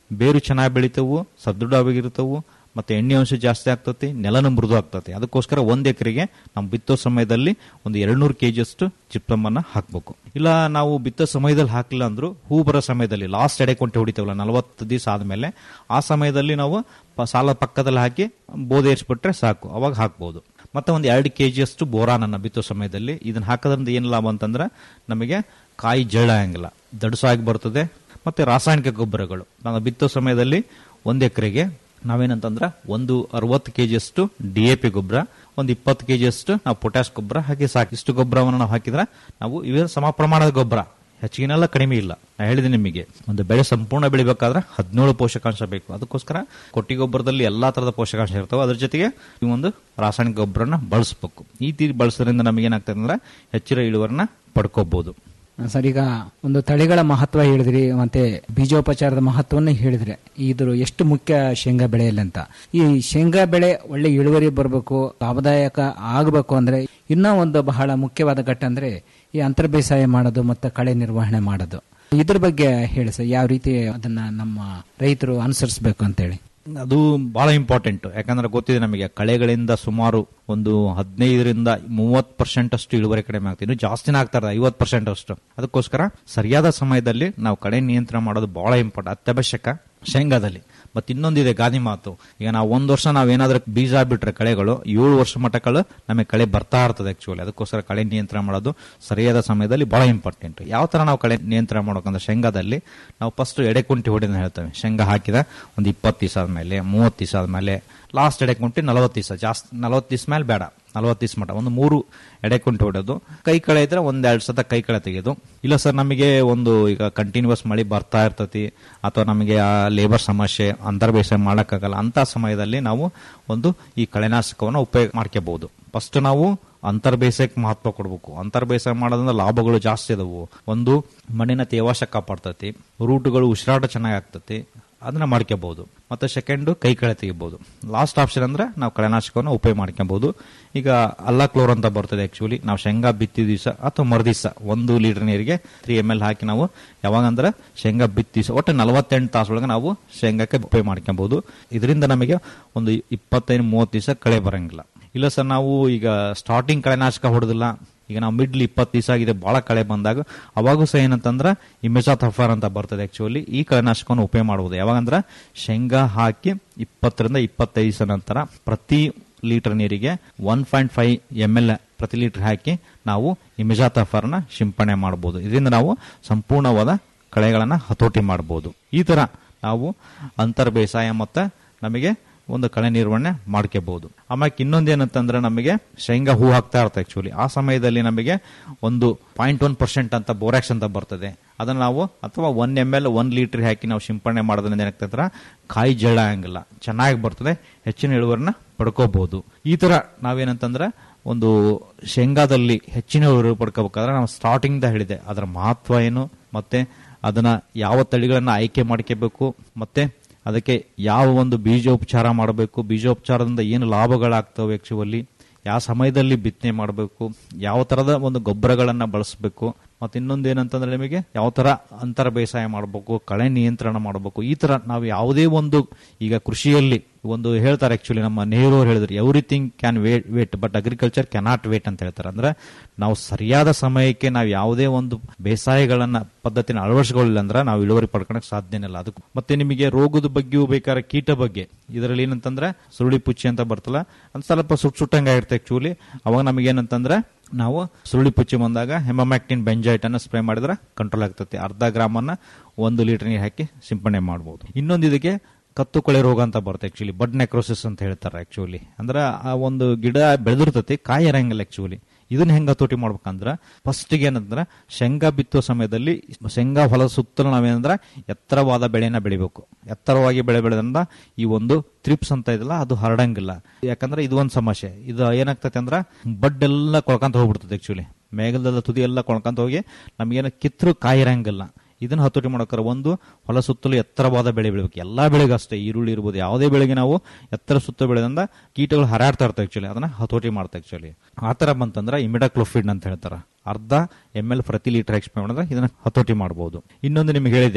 ಬೇರು ಚೆನ್ನಾಗಿ ಬೆಳಿತಾವು ಸದೃಢವಾಗಿರ್ತಾವು ಮತ್ತೆ ಎಣ್ಣೆ ಅಂಶ ಜಾಸ್ತಿ ಆಗ್ತತಿ ನೆಲನು ಮೃದು ಆಗ್ತತಿ ಅದಕ್ಕೋಸ್ಕರ ಒಂದ್ ಎಕರೆಗೆ ನಾವು ಬಿತ್ತೋ ಸಮಯದಲ್ಲಿ ಒಂದು ಎರಡ್ನೂರು ಕೆಜಿ ಅಷ್ಟು ಜಿಪ್ಸಮ್ ಅನ್ನ ಹಾಕ್ಬೇಕು ಇಲ್ಲ ನಾವು ಬಿತ್ತೋ ಸಮಯದಲ್ಲಿ ಹಾಕಲಿಲ್ಲ ಅಂದ್ರೂ ಹೂ ಬರೋ ಸಮಯದಲ್ಲಿ ಲಾಸ್ಟ್ ಎಡೆ ಕೊಂಟೆ ಹೊಡಿತೇವಲ್ಲ ನಲವತ್ತು ದಿವಸ ಆದ್ಮೇಲೆ ಆ ಸಮಯದಲ್ಲಿ ನಾವು ಪ- ಸಾಲ ಪಕ್ಕದಲ್ಲಿ ಹಾಕಿ ಬೋಧೆ ಏರ್ಸ್ಬಿಟ್ರೆ ಸಾಕು ಅವಾಗ ಹಾಕ್ಬೋದು ಮತ್ತೆ ಒಂದು ಎರಡು ಕೆ ಅಷ್ಟು ಬೋರಾನ್ ಅನ್ನ ಬಿತ್ತೋ ಸಮಯದಲ್ಲಿ ಇದನ್ನ ಹಾಕೋದ್ರಿಂದ ಏನು ಲಾಭ ಅಂತಂದ್ರೆ ನಮಗೆ ಕಾಯಿ ಜಳ ಆಗಂಗಿಲ್ಲ ದಡಸಾಗಿ ಬರ್ತದೆ ಮತ್ತೆ ರಾಸಾಯನಿಕ ಗೊಬ್ಬರಗಳು ನಾವು ಬಿತ್ತೋ ಸಮಯದಲ್ಲಿ ಒಂದು ಎಕರೆಗೆ ನಾವೇನಂತಂದ್ರೆ ಒಂದು ಅರವತ್ತು ಕೆಜಿ ಅಷ್ಟು ಡಿ ಎ ಪಿ ಗೊಬ್ಬರ ಒಂದು ಇಪ್ಪತ್ತು ಕೆಜಿ ಅಷ್ಟು ನಾವು ಪೊಟ್ಯಾಸ್ ಗೊಬ್ಬರ ಹಾಕಿ ಸಾಕು ಇಷ್ಟು ಗೊಬ್ಬರವನ್ನು ನಾವು ಹಾಕಿದ್ರೆ ನಾವು ಇವೇ ಸಮ ಪ್ರಮಾಣದ ಗೊಬ್ಬರ ಹೆಚ್ಚಿಗೆನೆಲ್ಲ ಕಡಿಮೆ ಇಲ್ಲ ನಾ ಹೇಳಿದೆ ನಿಮಗೆ ಒಂದು ಬೆಳೆ ಸಂಪೂರ್ಣ ಬೆಳಿಬೇಕಾದ್ರೆ ಹದಿನೇಳು ಪೋಷಕಾಂಶ ಬೇಕು ಅದಕ್ಕೋಸ್ಕರ ಕೊಟ್ಟಿ ಗೊಬ್ಬರದಲ್ಲಿ ಎಲ್ಲಾ ತರದ ಪೋಷಕಾಂಶ ಇರ್ತವೆ ಅದ್ರ ಜೊತೆಗೆ ಈ ಒಂದು ರಾಸಾಯನಿಕ ಗೊಬ್ಬರನ ಬಳಸಬೇಕು ಈ ತೀರಿ ಬಳಸೋದ್ರಿಂದ ನಮಗೆ ಏನಾಗ್ತದೆ ಅಂದ್ರೆ ಹೆಚ್ಚಿನ ಇಳುವರಿನ ಪಡ್ಕೋಬಹುದು ಸರ್ ಈಗ ಒಂದು ತಳಿಗಳ ಮಹತ್ವ ಹೇಳಿದ್ರಿ ಮತ್ತೆ ಬೀಜೋಪಚಾರದ ಮಹತ್ವವನ್ನು ಹೇಳಿದ್ರೆ ಇದ್ರ ಎಷ್ಟು ಮುಖ್ಯ ಶೇಂಗಾ ಬೆಳೆಯಲ್ಲಿ ಅಂತ ಈ ಶೇಂಗಾ ಬೆಳೆ ಒಳ್ಳೆ ಇಳುವರಿ ಬರಬೇಕು ಲಾಭದಾಯಕ ಆಗಬೇಕು ಅಂದ್ರೆ ಇನ್ನೂ ಒಂದು ಬಹಳ ಮುಖ್ಯವಾದ ಘಟ್ಟ ಅಂದ್ರೆ ಈ ಅಂತರ ಬೇಸಾಯ ಮಾಡೋದು ಮತ್ತೆ ಕಳೆ ನಿರ್ವಹಣೆ ಮಾಡೋದು ಇದ್ರ ಬಗ್ಗೆ ಹೇಳಿ ಸರ್ ಯಾವ ರೀತಿ ಅದನ್ನ ನಮ್ಮ ರೈತರು ಅನುಸರಿಸಬೇಕು ಅಂತೇಳಿ ಅದು ಬಹಳ ಇಂಪಾರ್ಟೆಂಟ್ ಯಾಕಂದ್ರೆ ಗೊತ್ತಿದೆ ನಮಗೆ ಕಳೆಗಳಿಂದ ಸುಮಾರು ಒಂದು ಹದಿನೈದರಿಂದ ಮೂವತ್ ಪರ್ಸೆಂಟ್ ಅಷ್ಟು ಇಳುವರಿ ಕಡಿಮೆ ಆಗ್ತದೆ ಇನ್ನು ಜಾಸ್ತಿನೇ ಆಗ್ತಾರೆ ಐವತ್ ಪರ್ಸೆಂಟ್ ಅಷ್ಟು ಅದಕ್ಕೋಸ್ಕರ ಸರಿಯಾದ ಸಮಯದಲ್ಲಿ ನಾವು ಕಳೆ ನಿಯಂತ್ರಣ ಮಾಡೋದು ಬಹಳ ಇಂಪಾರ್ಟೆಂಟ್ ಅತ್ಯವಶ್ಯಕ ಶೇಂಗಾದಲ್ಲಿ ಮತ್ತೆ ಇನ್ನೊಂದಿದೆ ಗಾದಿ ಮಾತು ಈಗ ನಾವು ಒಂದ್ ವರ್ಷ ನಾವೇನಾದ್ರೂ ಬೀಜ ಬಿಟ್ರೆ ಕಳೆಗಳು ಏಳು ವರ್ಷ ಮಟ್ಟಗಳು ನಮಗೆ ಕಳೆ ಬರ್ತಾ ಇರ್ತದೆ ಆಕ್ಚುಲಿ ಅದಕ್ಕೋಸ್ಕರ ಕಳೆ ನಿಯಂತ್ರಣ ಮಾಡೋದು ಸರಿಯಾದ ಸಮಯದಲ್ಲಿ ಬಹಳ ಇಂಪಾರ್ಟೆಂಟ್ ಯಾವ ತರ ನಾವು ಕಳೆ ನಿಯಂತ್ರಣ ಮಾಡೋಕಂದ್ರೆ ಶೇಂಗಾದಲ್ಲಿ ನಾವು ಫಸ್ಟ್ ಎಡೆಕುಂಟಿ ಹೊಡೆದ ಹೇಳ್ತೇವೆ ಶೇಂಗಾ ಹಾಕಿದ ಒಂದು ಇಪ್ಪತ್ತು ದಿವಸ ಆದ್ಮೇಲೆ ಮೂವತ್ತು ದಿವಸ ಆದ್ಮೇಲೆ ಲಾಸ್ಟ್ ಎಡೆಕುಂಟಿ ನಲವತ್ತು ದಿವಸ ಜಾಸ್ತಿ ನಲವತ್ತು ದಿವಸ ಮೇಲೆ ಬೇಡ ನಲವತ್ತು ದಿವಸ ಮಟ ಒಂದು ಮೂರು ಎಡೆಕುಂಟಿ ಹೊಡೆದು ಕೈ ಕಳೆ ಇದ್ರೆ ಒಂದೆರಡು ಸತ ಕೈ ಕಳೆ ತೆಗೆದು ಇಲ್ಲ ಸರ್ ನಮಗೆ ಒಂದು ಈಗ ಕಂಟಿನ್ಯೂಸ್ ಮಳೆ ಬರ್ತಾ ಇರ್ತತಿ ಅಥವಾ ನಮಗೆ ಆ ಲೇಬರ್ ಸಮಸ್ಯೆ ಅಂತರ್ ಬೇಸಾಯ ಮಾಡೋಕ್ಕಾಗಲ್ಲ ಅಂತ ಸಮಯದಲ್ಲಿ ನಾವು ಒಂದು ಈ ಕಳೆನಾಶಕವನ್ನು ಉಪಯೋಗ ಮಾಡ್ಕೋಬಹುದು ಫಸ್ಟ್ ನಾವು ಅಂತರ್ ಬೇಸಾಯಕ್ಕೆ ಮಹತ್ವ ಕೊಡಬೇಕು ಅಂತರ್ ಬೇಸಾಯ ಮಾಡೋದ್ರಿಂದ ಲಾಭಗಳು ಜಾಸ್ತಿ ಇದಾವು ಒಂದು ಮಣ್ಣಿನ ತೇವಾಂಶ ಕಾಪಾಡ್ತತಿ ರೂಟುಗಳು ಉಸಿರಾಟ ಚೆನ್ನಾಗಿ ಆಗ್ತತಿ ಅದನ್ನ ಮಾಡ್ಕೋಬಹುದು ಮತ್ತೆ ಸೆಕೆಂಡ್ ಕೈ ಕಳೆ ತೆಗಿಬಹುದು ಲಾಸ್ಟ್ ಆಪ್ಷನ್ ಅಂದ್ರೆ ನಾವು ಕಳೆನಾಶಕವನ್ನು ಉಪಯೋಗ ಮಾಡ್ಕೊಬಹುದು ಈಗ ಅಲ್ಲ ಕ್ಲೋರ್ ಅಂತ ಬರ್ತದೆ ಆಕ್ಚುಲಿ ನಾವು ಶೇಂಗಾ ಬಿತ್ತಿ ದಿವಸ ಅಥವಾ ಮರುದಿವಸ ಒಂದು ಲೀಟರ್ ನೀರಿಗೆ ತ್ರೀ ಎಮ್ ಎಲ್ ಹಾಕಿ ನಾವು ಯಾವಾಗಂದ್ರೆ ಶೇಂಗಾ ಬಿತ್ತಿ ದಿವಸ ಒಟ್ಟು ನಲವತ್ತೆಂಟು ತಾಸೊಳಗೆ ನಾವು ಶೇಂಗಾಕ್ಕೆ ಉಪಯೋಗ ಮಾಡ್ಕೊಬಹುದು ಇದರಿಂದ ನಮಗೆ ಒಂದು ಇಪ್ಪತ್ತೈದು ಮೂವತ್ತು ದಿವಸ ಕಳೆ ಬರಂಗಿಲ್ಲ ಇಲ್ಲ ಸರ್ ನಾವು ಈಗ ಸ್ಟಾರ್ಟಿಂಗ್ ಕಳೆನಾಶಕ ಹೊಡೆದಿಲ್ಲ ಈಗ ನಾವು ಮಿಡ್ಲ್ ಇಪ್ಪತ್ತು ದಿವಸ ಆಗಿದೆ ಬಹಳ ಕಳೆ ಬಂದಾಗ ಅವಾಗೂ ಸಹ ಏನಂತಂದ್ರೆ ಇಮೆಜಾಥಫರ್ ಅಂತ ಬರ್ತದೆ ಆಕ್ಚುಲಿ ಈ ಕಳೆನಾಶಕವನ್ನು ಉಪಯೋಗ ಮಾಡಬಹುದು ಯಾವಾಗಂದ್ರೆ ಶೇಂಗಾ ಹಾಕಿ ಇಪ್ಪತ್ತರಿಂದ ಇಪ್ಪತ್ತೈದು ದಿವಸ ನಂತರ ಪ್ರತಿ ಲೀಟರ್ ನೀರಿಗೆ one point five M L ಪ್ರತಿ ಲೀಟರ್ ಹಾಕಿ ನಾವು ಇಮೆಜಾಥಫರ್ನ ಸಿಂಪಡಣೆ ಮಾಡಬಹುದು ಇದರಿಂದ ನಾವು ಸಂಪೂರ್ಣವಾದ ಕಳೆಗಳನ್ನ ಹತೋಟಿ ಮಾಡಬಹುದು ಈ ತರ ನಾವು ಅಂತರ್ ಬೇಸಾಯ ಮತ್ತೆ ನಮಗೆ ಒಂದು ಕಳೆ ನಿರ್ವಹಣೆ ಮಾಡ್ಕೋಬಹುದು ಆಮೇಲೆ ಇನ್ನೊಂದೇನಂತಂದ್ರೆ ನಮಗೆ ಶೇಂಗಾ ಹೂ ಹಾಕ್ತಾ ಇರುತ್ತೆ ಆಕ್ಚುಲಿ ಆ ಸಮಯದಲ್ಲಿ ನಮಗೆ ಒಂದು ಪಾಯಿಂಟ್ ಒನ್ ಪರ್ಸೆಂಟ್ ಅಂತ ಬೋರಾಕ್ಸ್ ಅಂತ ಬರ್ತದೆ ಅದನ್ನ ನಾವು ಅಥವಾ one M L one litre ಹಾಕಿ ನಾವು ಸಿಂಪಡಣೆ ಮಾಡೋದ್ರಿಂದ ಏನಾಗ್ತದೆ ಕಾಯಿ ಜಳ ಆಗಂಗಿಲ್ಲ ಚೆನ್ನಾಗಿ ಬರ್ತದೆ ಹೆಚ್ಚಿನ ಇಳುವರಿನ ಪಡ್ಕೋಬಹುದು ಈ ತರ ನಾವೇನಂತಂದ್ರೆ ಒಂದು ಶೇಂಗಾದಲ್ಲಿ ಹೆಚ್ಚಿನ ಇಳುವರಿ ಪಡ್ಕೋಬೇಕಾದ್ರೆ ನಾವು ಸ್ಟಾರ್ಟಿಂಗ್ ಹೇಳಿದೆ ಅದರ ಮಹತ್ವ ಏನು ಮತ್ತೆ ಅದನ್ನ ಯಾವ ತಳಿಗಳನ್ನ ಆಯ್ಕೆ ಮಾಡ್ಕೋಬೇಕು ಮತ್ತೆ ಅದಕ್ಕೆ ಯಾವ ಒಂದು ಬೀಜೋಪಚಾರ ಮಾಡಬೇಕು ಬೀಜೋಪಚಾರದಿಂದ ಏನು ಲಾಭಗಳಾಗ್ತವೆ ಆಕ್ಚುಲಿ ಯಾವ ಸಮಯದಲ್ಲಿ ಬಿತ್ತನೆ ಮಾಡಬೇಕು ಯಾವ ತರದ ಒಂದು ಗೊಬ್ಬರಗಳನ್ನ ಬಳಸಬೇಕು ಮತ್ತೆ ಇನ್ನೊಂದು ಏನಂತಂದ್ರೆ ನಿಮಗೆ ಯಾವ ತರ ಅಂತರ ಬೇಸಾಯ ಮಾಡಬೇಕು ಕಳೆ ನಿಯಂತ್ರಣ ಮಾಡಬೇಕು ಈ ತರ ನಾವು ಯಾವುದೇ ಒಂದು ಈಗ ಕೃಷಿಯಲ್ಲಿ ಒಂದು ಹೇಳ್ತಾರೆ ಆಕ್ಚುಲಿ ನಮ್ಮ ನೆಹರು ಅವ್ರು ಹೇಳಿದ್ರು everything can wait wait but agriculture cannot wait ಅಂತ ಹೇಳ್ತಾರೆ ಅಂದ್ರೆ ನಾವು ಸರಿಯಾದ ಸಮಯಕ್ಕೆ ನಾವು ಯಾವುದೇ ಒಂದು ಬೇಸಾಯಗಳನ್ನ ಪದ್ಧತಿನ ಅಳವಡಿಸಿಕೊಳ್ಳಿಲ್ಲ ಅಂದ್ರೆ ನಾವು ಇಳುವರಿ ಪಡ್ಕೊಳಕ್ ಸಾಧ್ಯನೇ ಇಲ್ಲ ಅದಕ್ಕೆ ಮತ್ತೆ ನಿಮಗೆ ರೋಗದ ಬಗ್ಗೆಯೂ ಬೇಕಾದ್ರೆ ಕೀಟ ಬಗ್ಗೆ ಇದರಲ್ಲಿ ಏನಂತಂದ್ರೆ ಸುರುಳಿ ಪುಚ್ಚಿ ಅಂತ ಬರ್ತಲ್ಲ ಅದು ಸ್ವಲ್ಪ ಸುಟ್ ಸುಟ್ಟಂಗಾಗಿರುತ್ತೆ ಆಕ್ಚುಲಿ ಅವಾಗ ನಮಗೆ ಏನಂತಂದ್ರೆ ನಾವು ಸುರುಳಿ ಪುಚ್ಚಿ ಬಂದಾಗ ಹೆಮಮ್ಯಾಕ್ಟಿನ್ ಬೆಂಜೈಟ್ ಅನ್ನ ಸ್ಪ್ರೇ ಮಾಡಿದ್ರೆ ಕಂಟ್ರೋಲ್ ಆಗ್ತದೆ ಅರ್ಧ ಗ್ರಾಮ್ ಅನ್ನ ಒಂದು ಲೀಟರ್ ನೀರು ಹಾಕಿ ಸಿಂಪಡಣೆ ಮಾಡಬಹುದು ಇನ್ನೊಂದು ಇದಕ್ಕೆ ಕತ್ತು ಕೊಳೆ ರೋಗ ಅಂತ ಬರುತ್ತೆ ಆಕ್ಚುಲಿ ಬಡ್ ನೆಕ್ರೋಸಿಸ್ ಅಂತ ಹೇಳ್ತಾರೆ ಆಕ್ಚುಲಿ ಅಂದ್ರೆ ಆ ಒಂದು ಗಿಡ ಬೆಳೆದಿರ್ತತಿ ಕಾಯಿ ಇರಂಗಿಲ್ಲ ಆಕ್ಚುಲಿ ಇದನ್ನ ಹೆಂಗ ಹತೋಟಿ ಮಾಡ್ಬೇಕಂದ್ರ ಫಸ್ಟ್ ಏನಂದ್ರ ಶೇಂಗಾ ಬಿತ್ತುವ ಸಮಯದಲ್ಲಿ ಶೇಂಗಾ ಹೊಲ ಸುತ್ತಲೂ ನಾವೇನಂದ್ರ ಎತ್ತರವಾದ ಬೆಳೆನ ಬೆಳಿಬೇಕು ಎತ್ತರವಾಗಿ ಬೆಳೆ ಬೆಳೆದ್ರಿಂದ ಈ ಒಂದು ತ್ರಿಪ್ಸ್ ಅಂತ ಇದಲ್ಲ ಅದು ಹರಡಂಗಿಲ್ಲ ಯಾಕಂದ್ರೆ ಇದು ಒಂದು ಸಮಸ್ಯೆ ಇದು ಏನಾಗ್ತೈತೆ ಅಂದ್ರ ಬಡ್ ಎಲ್ಲ ಕೊಳ್ಕೊಂತ ಹೋಗ್ಬಿಡ್ತದೆ ಆಕ್ಚುಲಿ ಮೇಘದ ತುದಿ ಎಲ್ಲ ಕೊಳ್ಕೊಂತ ಹೋಗಿ ನಮಗೇನು ಕಿತ್ರು ಕಾಯಿ ಇರಂಗಿಲ್ಲ ಇದನ್ನ ಹತೋಟಿ ಮಾಡೋಕ್ಕಾರ ಒಂದು ಹೊಲ ಸುತ್ತಲೂ ಎತ್ತರವಾದ ಬೆಳೆ ಬೆಳಿಬೇಕು ಎಲ್ಲಾ ಬೆಳೆಗೂ ಅಷ್ಟೇ ಈರುಳ್ಳಿ ಇರ್ಬೋದು ಯಾವುದೇ ಬೆಳೆಗೆ ನಾವು ಎತ್ತರ ಸುತ್ತ ಬೆಳೆದಿಂದ ಕೀಟಗಳು ಹರಾಡ್ತಾ ಇರ್ತವೆ ಆಕ್ಚುಲಿ ಅದನ್ನ ಹತೋಟಿ ಮಾಡ್ತಾ ಆಕ್ಚುಲಿ ಆ ತರ ಬಂತಂದ್ರೆ ಇಮಿಡಾಕ್ಲೋಫಿಡ್ ಅಂತ ಹೇಳ್ತಾರ ಅರ್ಧ ಎಮ್ ಎಲ್ ಪ್ರತಿ ಲೀಟರ್ ಎಕ್ಸ್ಪೆ ಮಾಡಿದ್ರೆ ಇದನ್ನ ಹತೋಟಿ ಮಾಡಬಹುದು ಇನ್ನೊಂದು ನಿಮ್ಗೆ ಹೇಳಿದೆ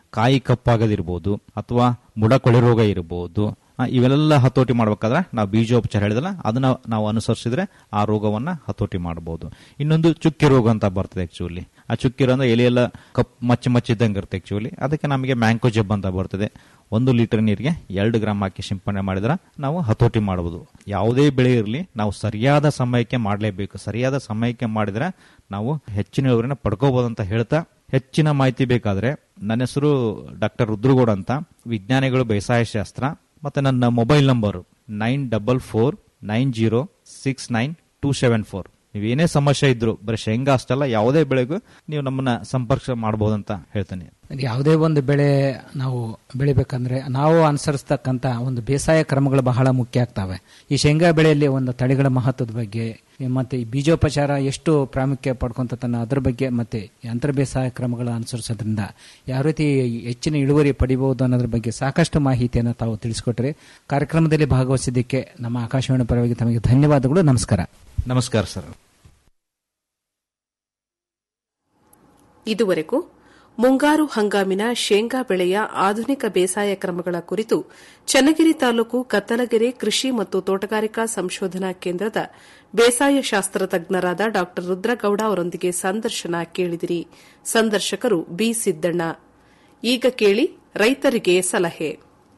ಕಾಯಿ ಕಪ್ಪಾಗದಿರ್ಬೋದು ಅಥವಾ ಬುಡಕೊಳೆ ರೋಗ ಇರಬಹುದು ಆ, ಇವೆಲ್ಲ ಹತೋಟಿ ಮಾಡ್ಬೇಕಾದ್ರೆ ನಾವು ಬೀಜೋಪಚಾರ ಹೇಳಿದಲ್ಲ ಅದನ್ನ ನಾವು ಅನುಸರಿಸಿದ್ರೆ ಆ ರೋಗವನ್ನ ಹತೋಟಿ ಮಾಡಬಹುದು ಇನ್ನೊಂದು ಚುಕ್ಕಿ ರೋಗ ಅಂತ ಬರ್ತದೆ ಆಕ್ಚುಲಿ ಆ ಚುಕ್ಕಿ ರೋಗ ಅಂದ್ರೆ ಎಲೆಯೆಲ್ಲ ಕಪ್ ಮಚ್ಚ ಮಚ್ಚಿದ್ದಂಗೆ ಇರುತ್ತೆ ಆಕ್ಚುಲಿ ಅದಕ್ಕೆ ನಮಗೆ ಮ್ಯಾಂಕೋ ಜಬ್ ಅಂತ ಬರ್ತದೆ ಒಂದು ಲೀಟರ್ ನೀರಿಗೆ ಎರಡು ಗ್ರಾಮ್ ಹಾಕಿ ಸಿಂಪಡಣೆ ಮಾಡಿದ್ರೆ ನಾವು ಹತೋಟಿ ಮಾಡಬಹುದು ಯಾವುದೇ ಬೆಳೆ ಇರಲಿ ನಾವು ಸರಿಯಾದ ಸಮಯಕ್ಕೆ ಮಾಡಲೇಬೇಕು ಸರಿಯಾದ ಸಮಯಕ್ಕೆ ಮಾಡಿದ್ರೆ ನಾವು ಹೆಚ್ಚಿನ ಇಳುವರಿನ ಪಡ್ಕೋಬಹುದು ಅಂತ ಹೇಳ್ತಾ ಹೆಚ್ಚಿನ ಮಾಹಿತಿ ಬೇಕಾದ್ರೆ ನನ್ನ ಹೆಸರು ಡಾಕ್ಟರ್ ರುದ್ರಗೌಡ ಅಂತ ವಿಜ್ಞಾನಿಗಳು ಬೇಸಾಯ ಶಾಸ್ತ್ರ ಮತ್ತೆ ನನ್ನ mobile number nine double four nine zero six nine two seven four ನೀವೇನೇ ಸಮಸ್ಯೆ ಇದ್ರು ಬರೀ ಶೇಂಗಾ ಅಷ್ಟಲ್ಲ ಯಾವುದೇ ಬೆಳೆಗೂ ನೀವು ನಮ್ಮನ್ನ ಸಂಪರ್ಕ ಮಾಡಬಹುದು ಅಂತ ಹೇಳ್ತೇನೆ ಯಾವುದೇ ಒಂದು ಬೆಳೆ ನಾವು ಬೆಳಿಬೇಕಂದ್ರೆ ನಾವು ಅನುಸರಿಸ್ತಕ್ಕಂಥ ಒಂದು ಬೇಸಾಯ ಕ್ರಮಗಳು ಬಹಳ ಮುಖ್ಯ ಆಗ್ತವೆ ಈ ಶೇಂಗಾ ಬೆಳೆಯಲ್ಲಿ ಒಂದು ತಳಿಗಳ ಮಹತ್ವದ ಬಗ್ಗೆ ಮತ್ತೆ ಈ ಬೀಜೋಪಚಾರ ಎಷ್ಟು ಪ್ರಾಮುಖ್ಯ ಪಡ್ಕೊಂತನ ಅದ್ರ ಬಗ್ಗೆ ಮತ್ತೆ ಯಂತ್ರ ಬೇಸಾಯ ಕ್ರಮಗಳ ಅನುಸರಿಸೋದ್ರಿಂದ ಯಾವ ರೀತಿ ಹೆಚ್ಚಿನ ಇಳುವರಿ ಪಡಿಬಹುದು ಅನ್ನೋದ್ರ ಬಗ್ಗೆ ಸಾಕಷ್ಟು ಮಾಹಿತಿಯನ್ನು ತಾವು ತಿಳಿಸಿಕೊಟ್ರಿ ಕಾರ್ಯಕ್ರಮದಲ್ಲಿ ಭಾಗವಹಿಸಿದ್ದಕ್ಕೆ ನಮ್ಮ ಆಕಾಶವಾಣಿ ಪರವಾಗಿ ತಮಗೆ ಧನ್ಯವಾದಗಳು ನಮಸ್ಕಾರ ನಮಸ್ಕಾರ ಸರ್ ಇದುವರೆಗೂ ಮುಂಗಾರು ಹಂಗಾಮಿನ ಶೇಂಗಾ ಬೆಳೆಯ ಆಧುನಿಕ ಬೇಸಾಯ ಕ್ರಮಗಳ ಕುರಿತು ಚನ್ನಗಿರಿ ತಾಲೂಕು ಕತ್ತಲಗೆರೆ ಕೃಷಿ ಮತ್ತು ತೋಟಗಾರಿಕಾ ಸಂಶೋಧನಾ ಕೇಂದ್ರದ ಬೇಸಾಯ ಶಾಸ್ತ್ರ ತಜ್ಞರಾದ ಡಾ ರುದ್ರಗೌಡ ಅವರೊಂದಿಗೆ ಸಂದರ್ಶನ ಕೇಳಿದಿರಿ ಸಂದರ್ಶಕರು ಬಿ ಸಿದ್ದಣ್ಣ ಈಗ ಕೇಳಿ ರೈತರಿಗೆ ಸಲಹೆ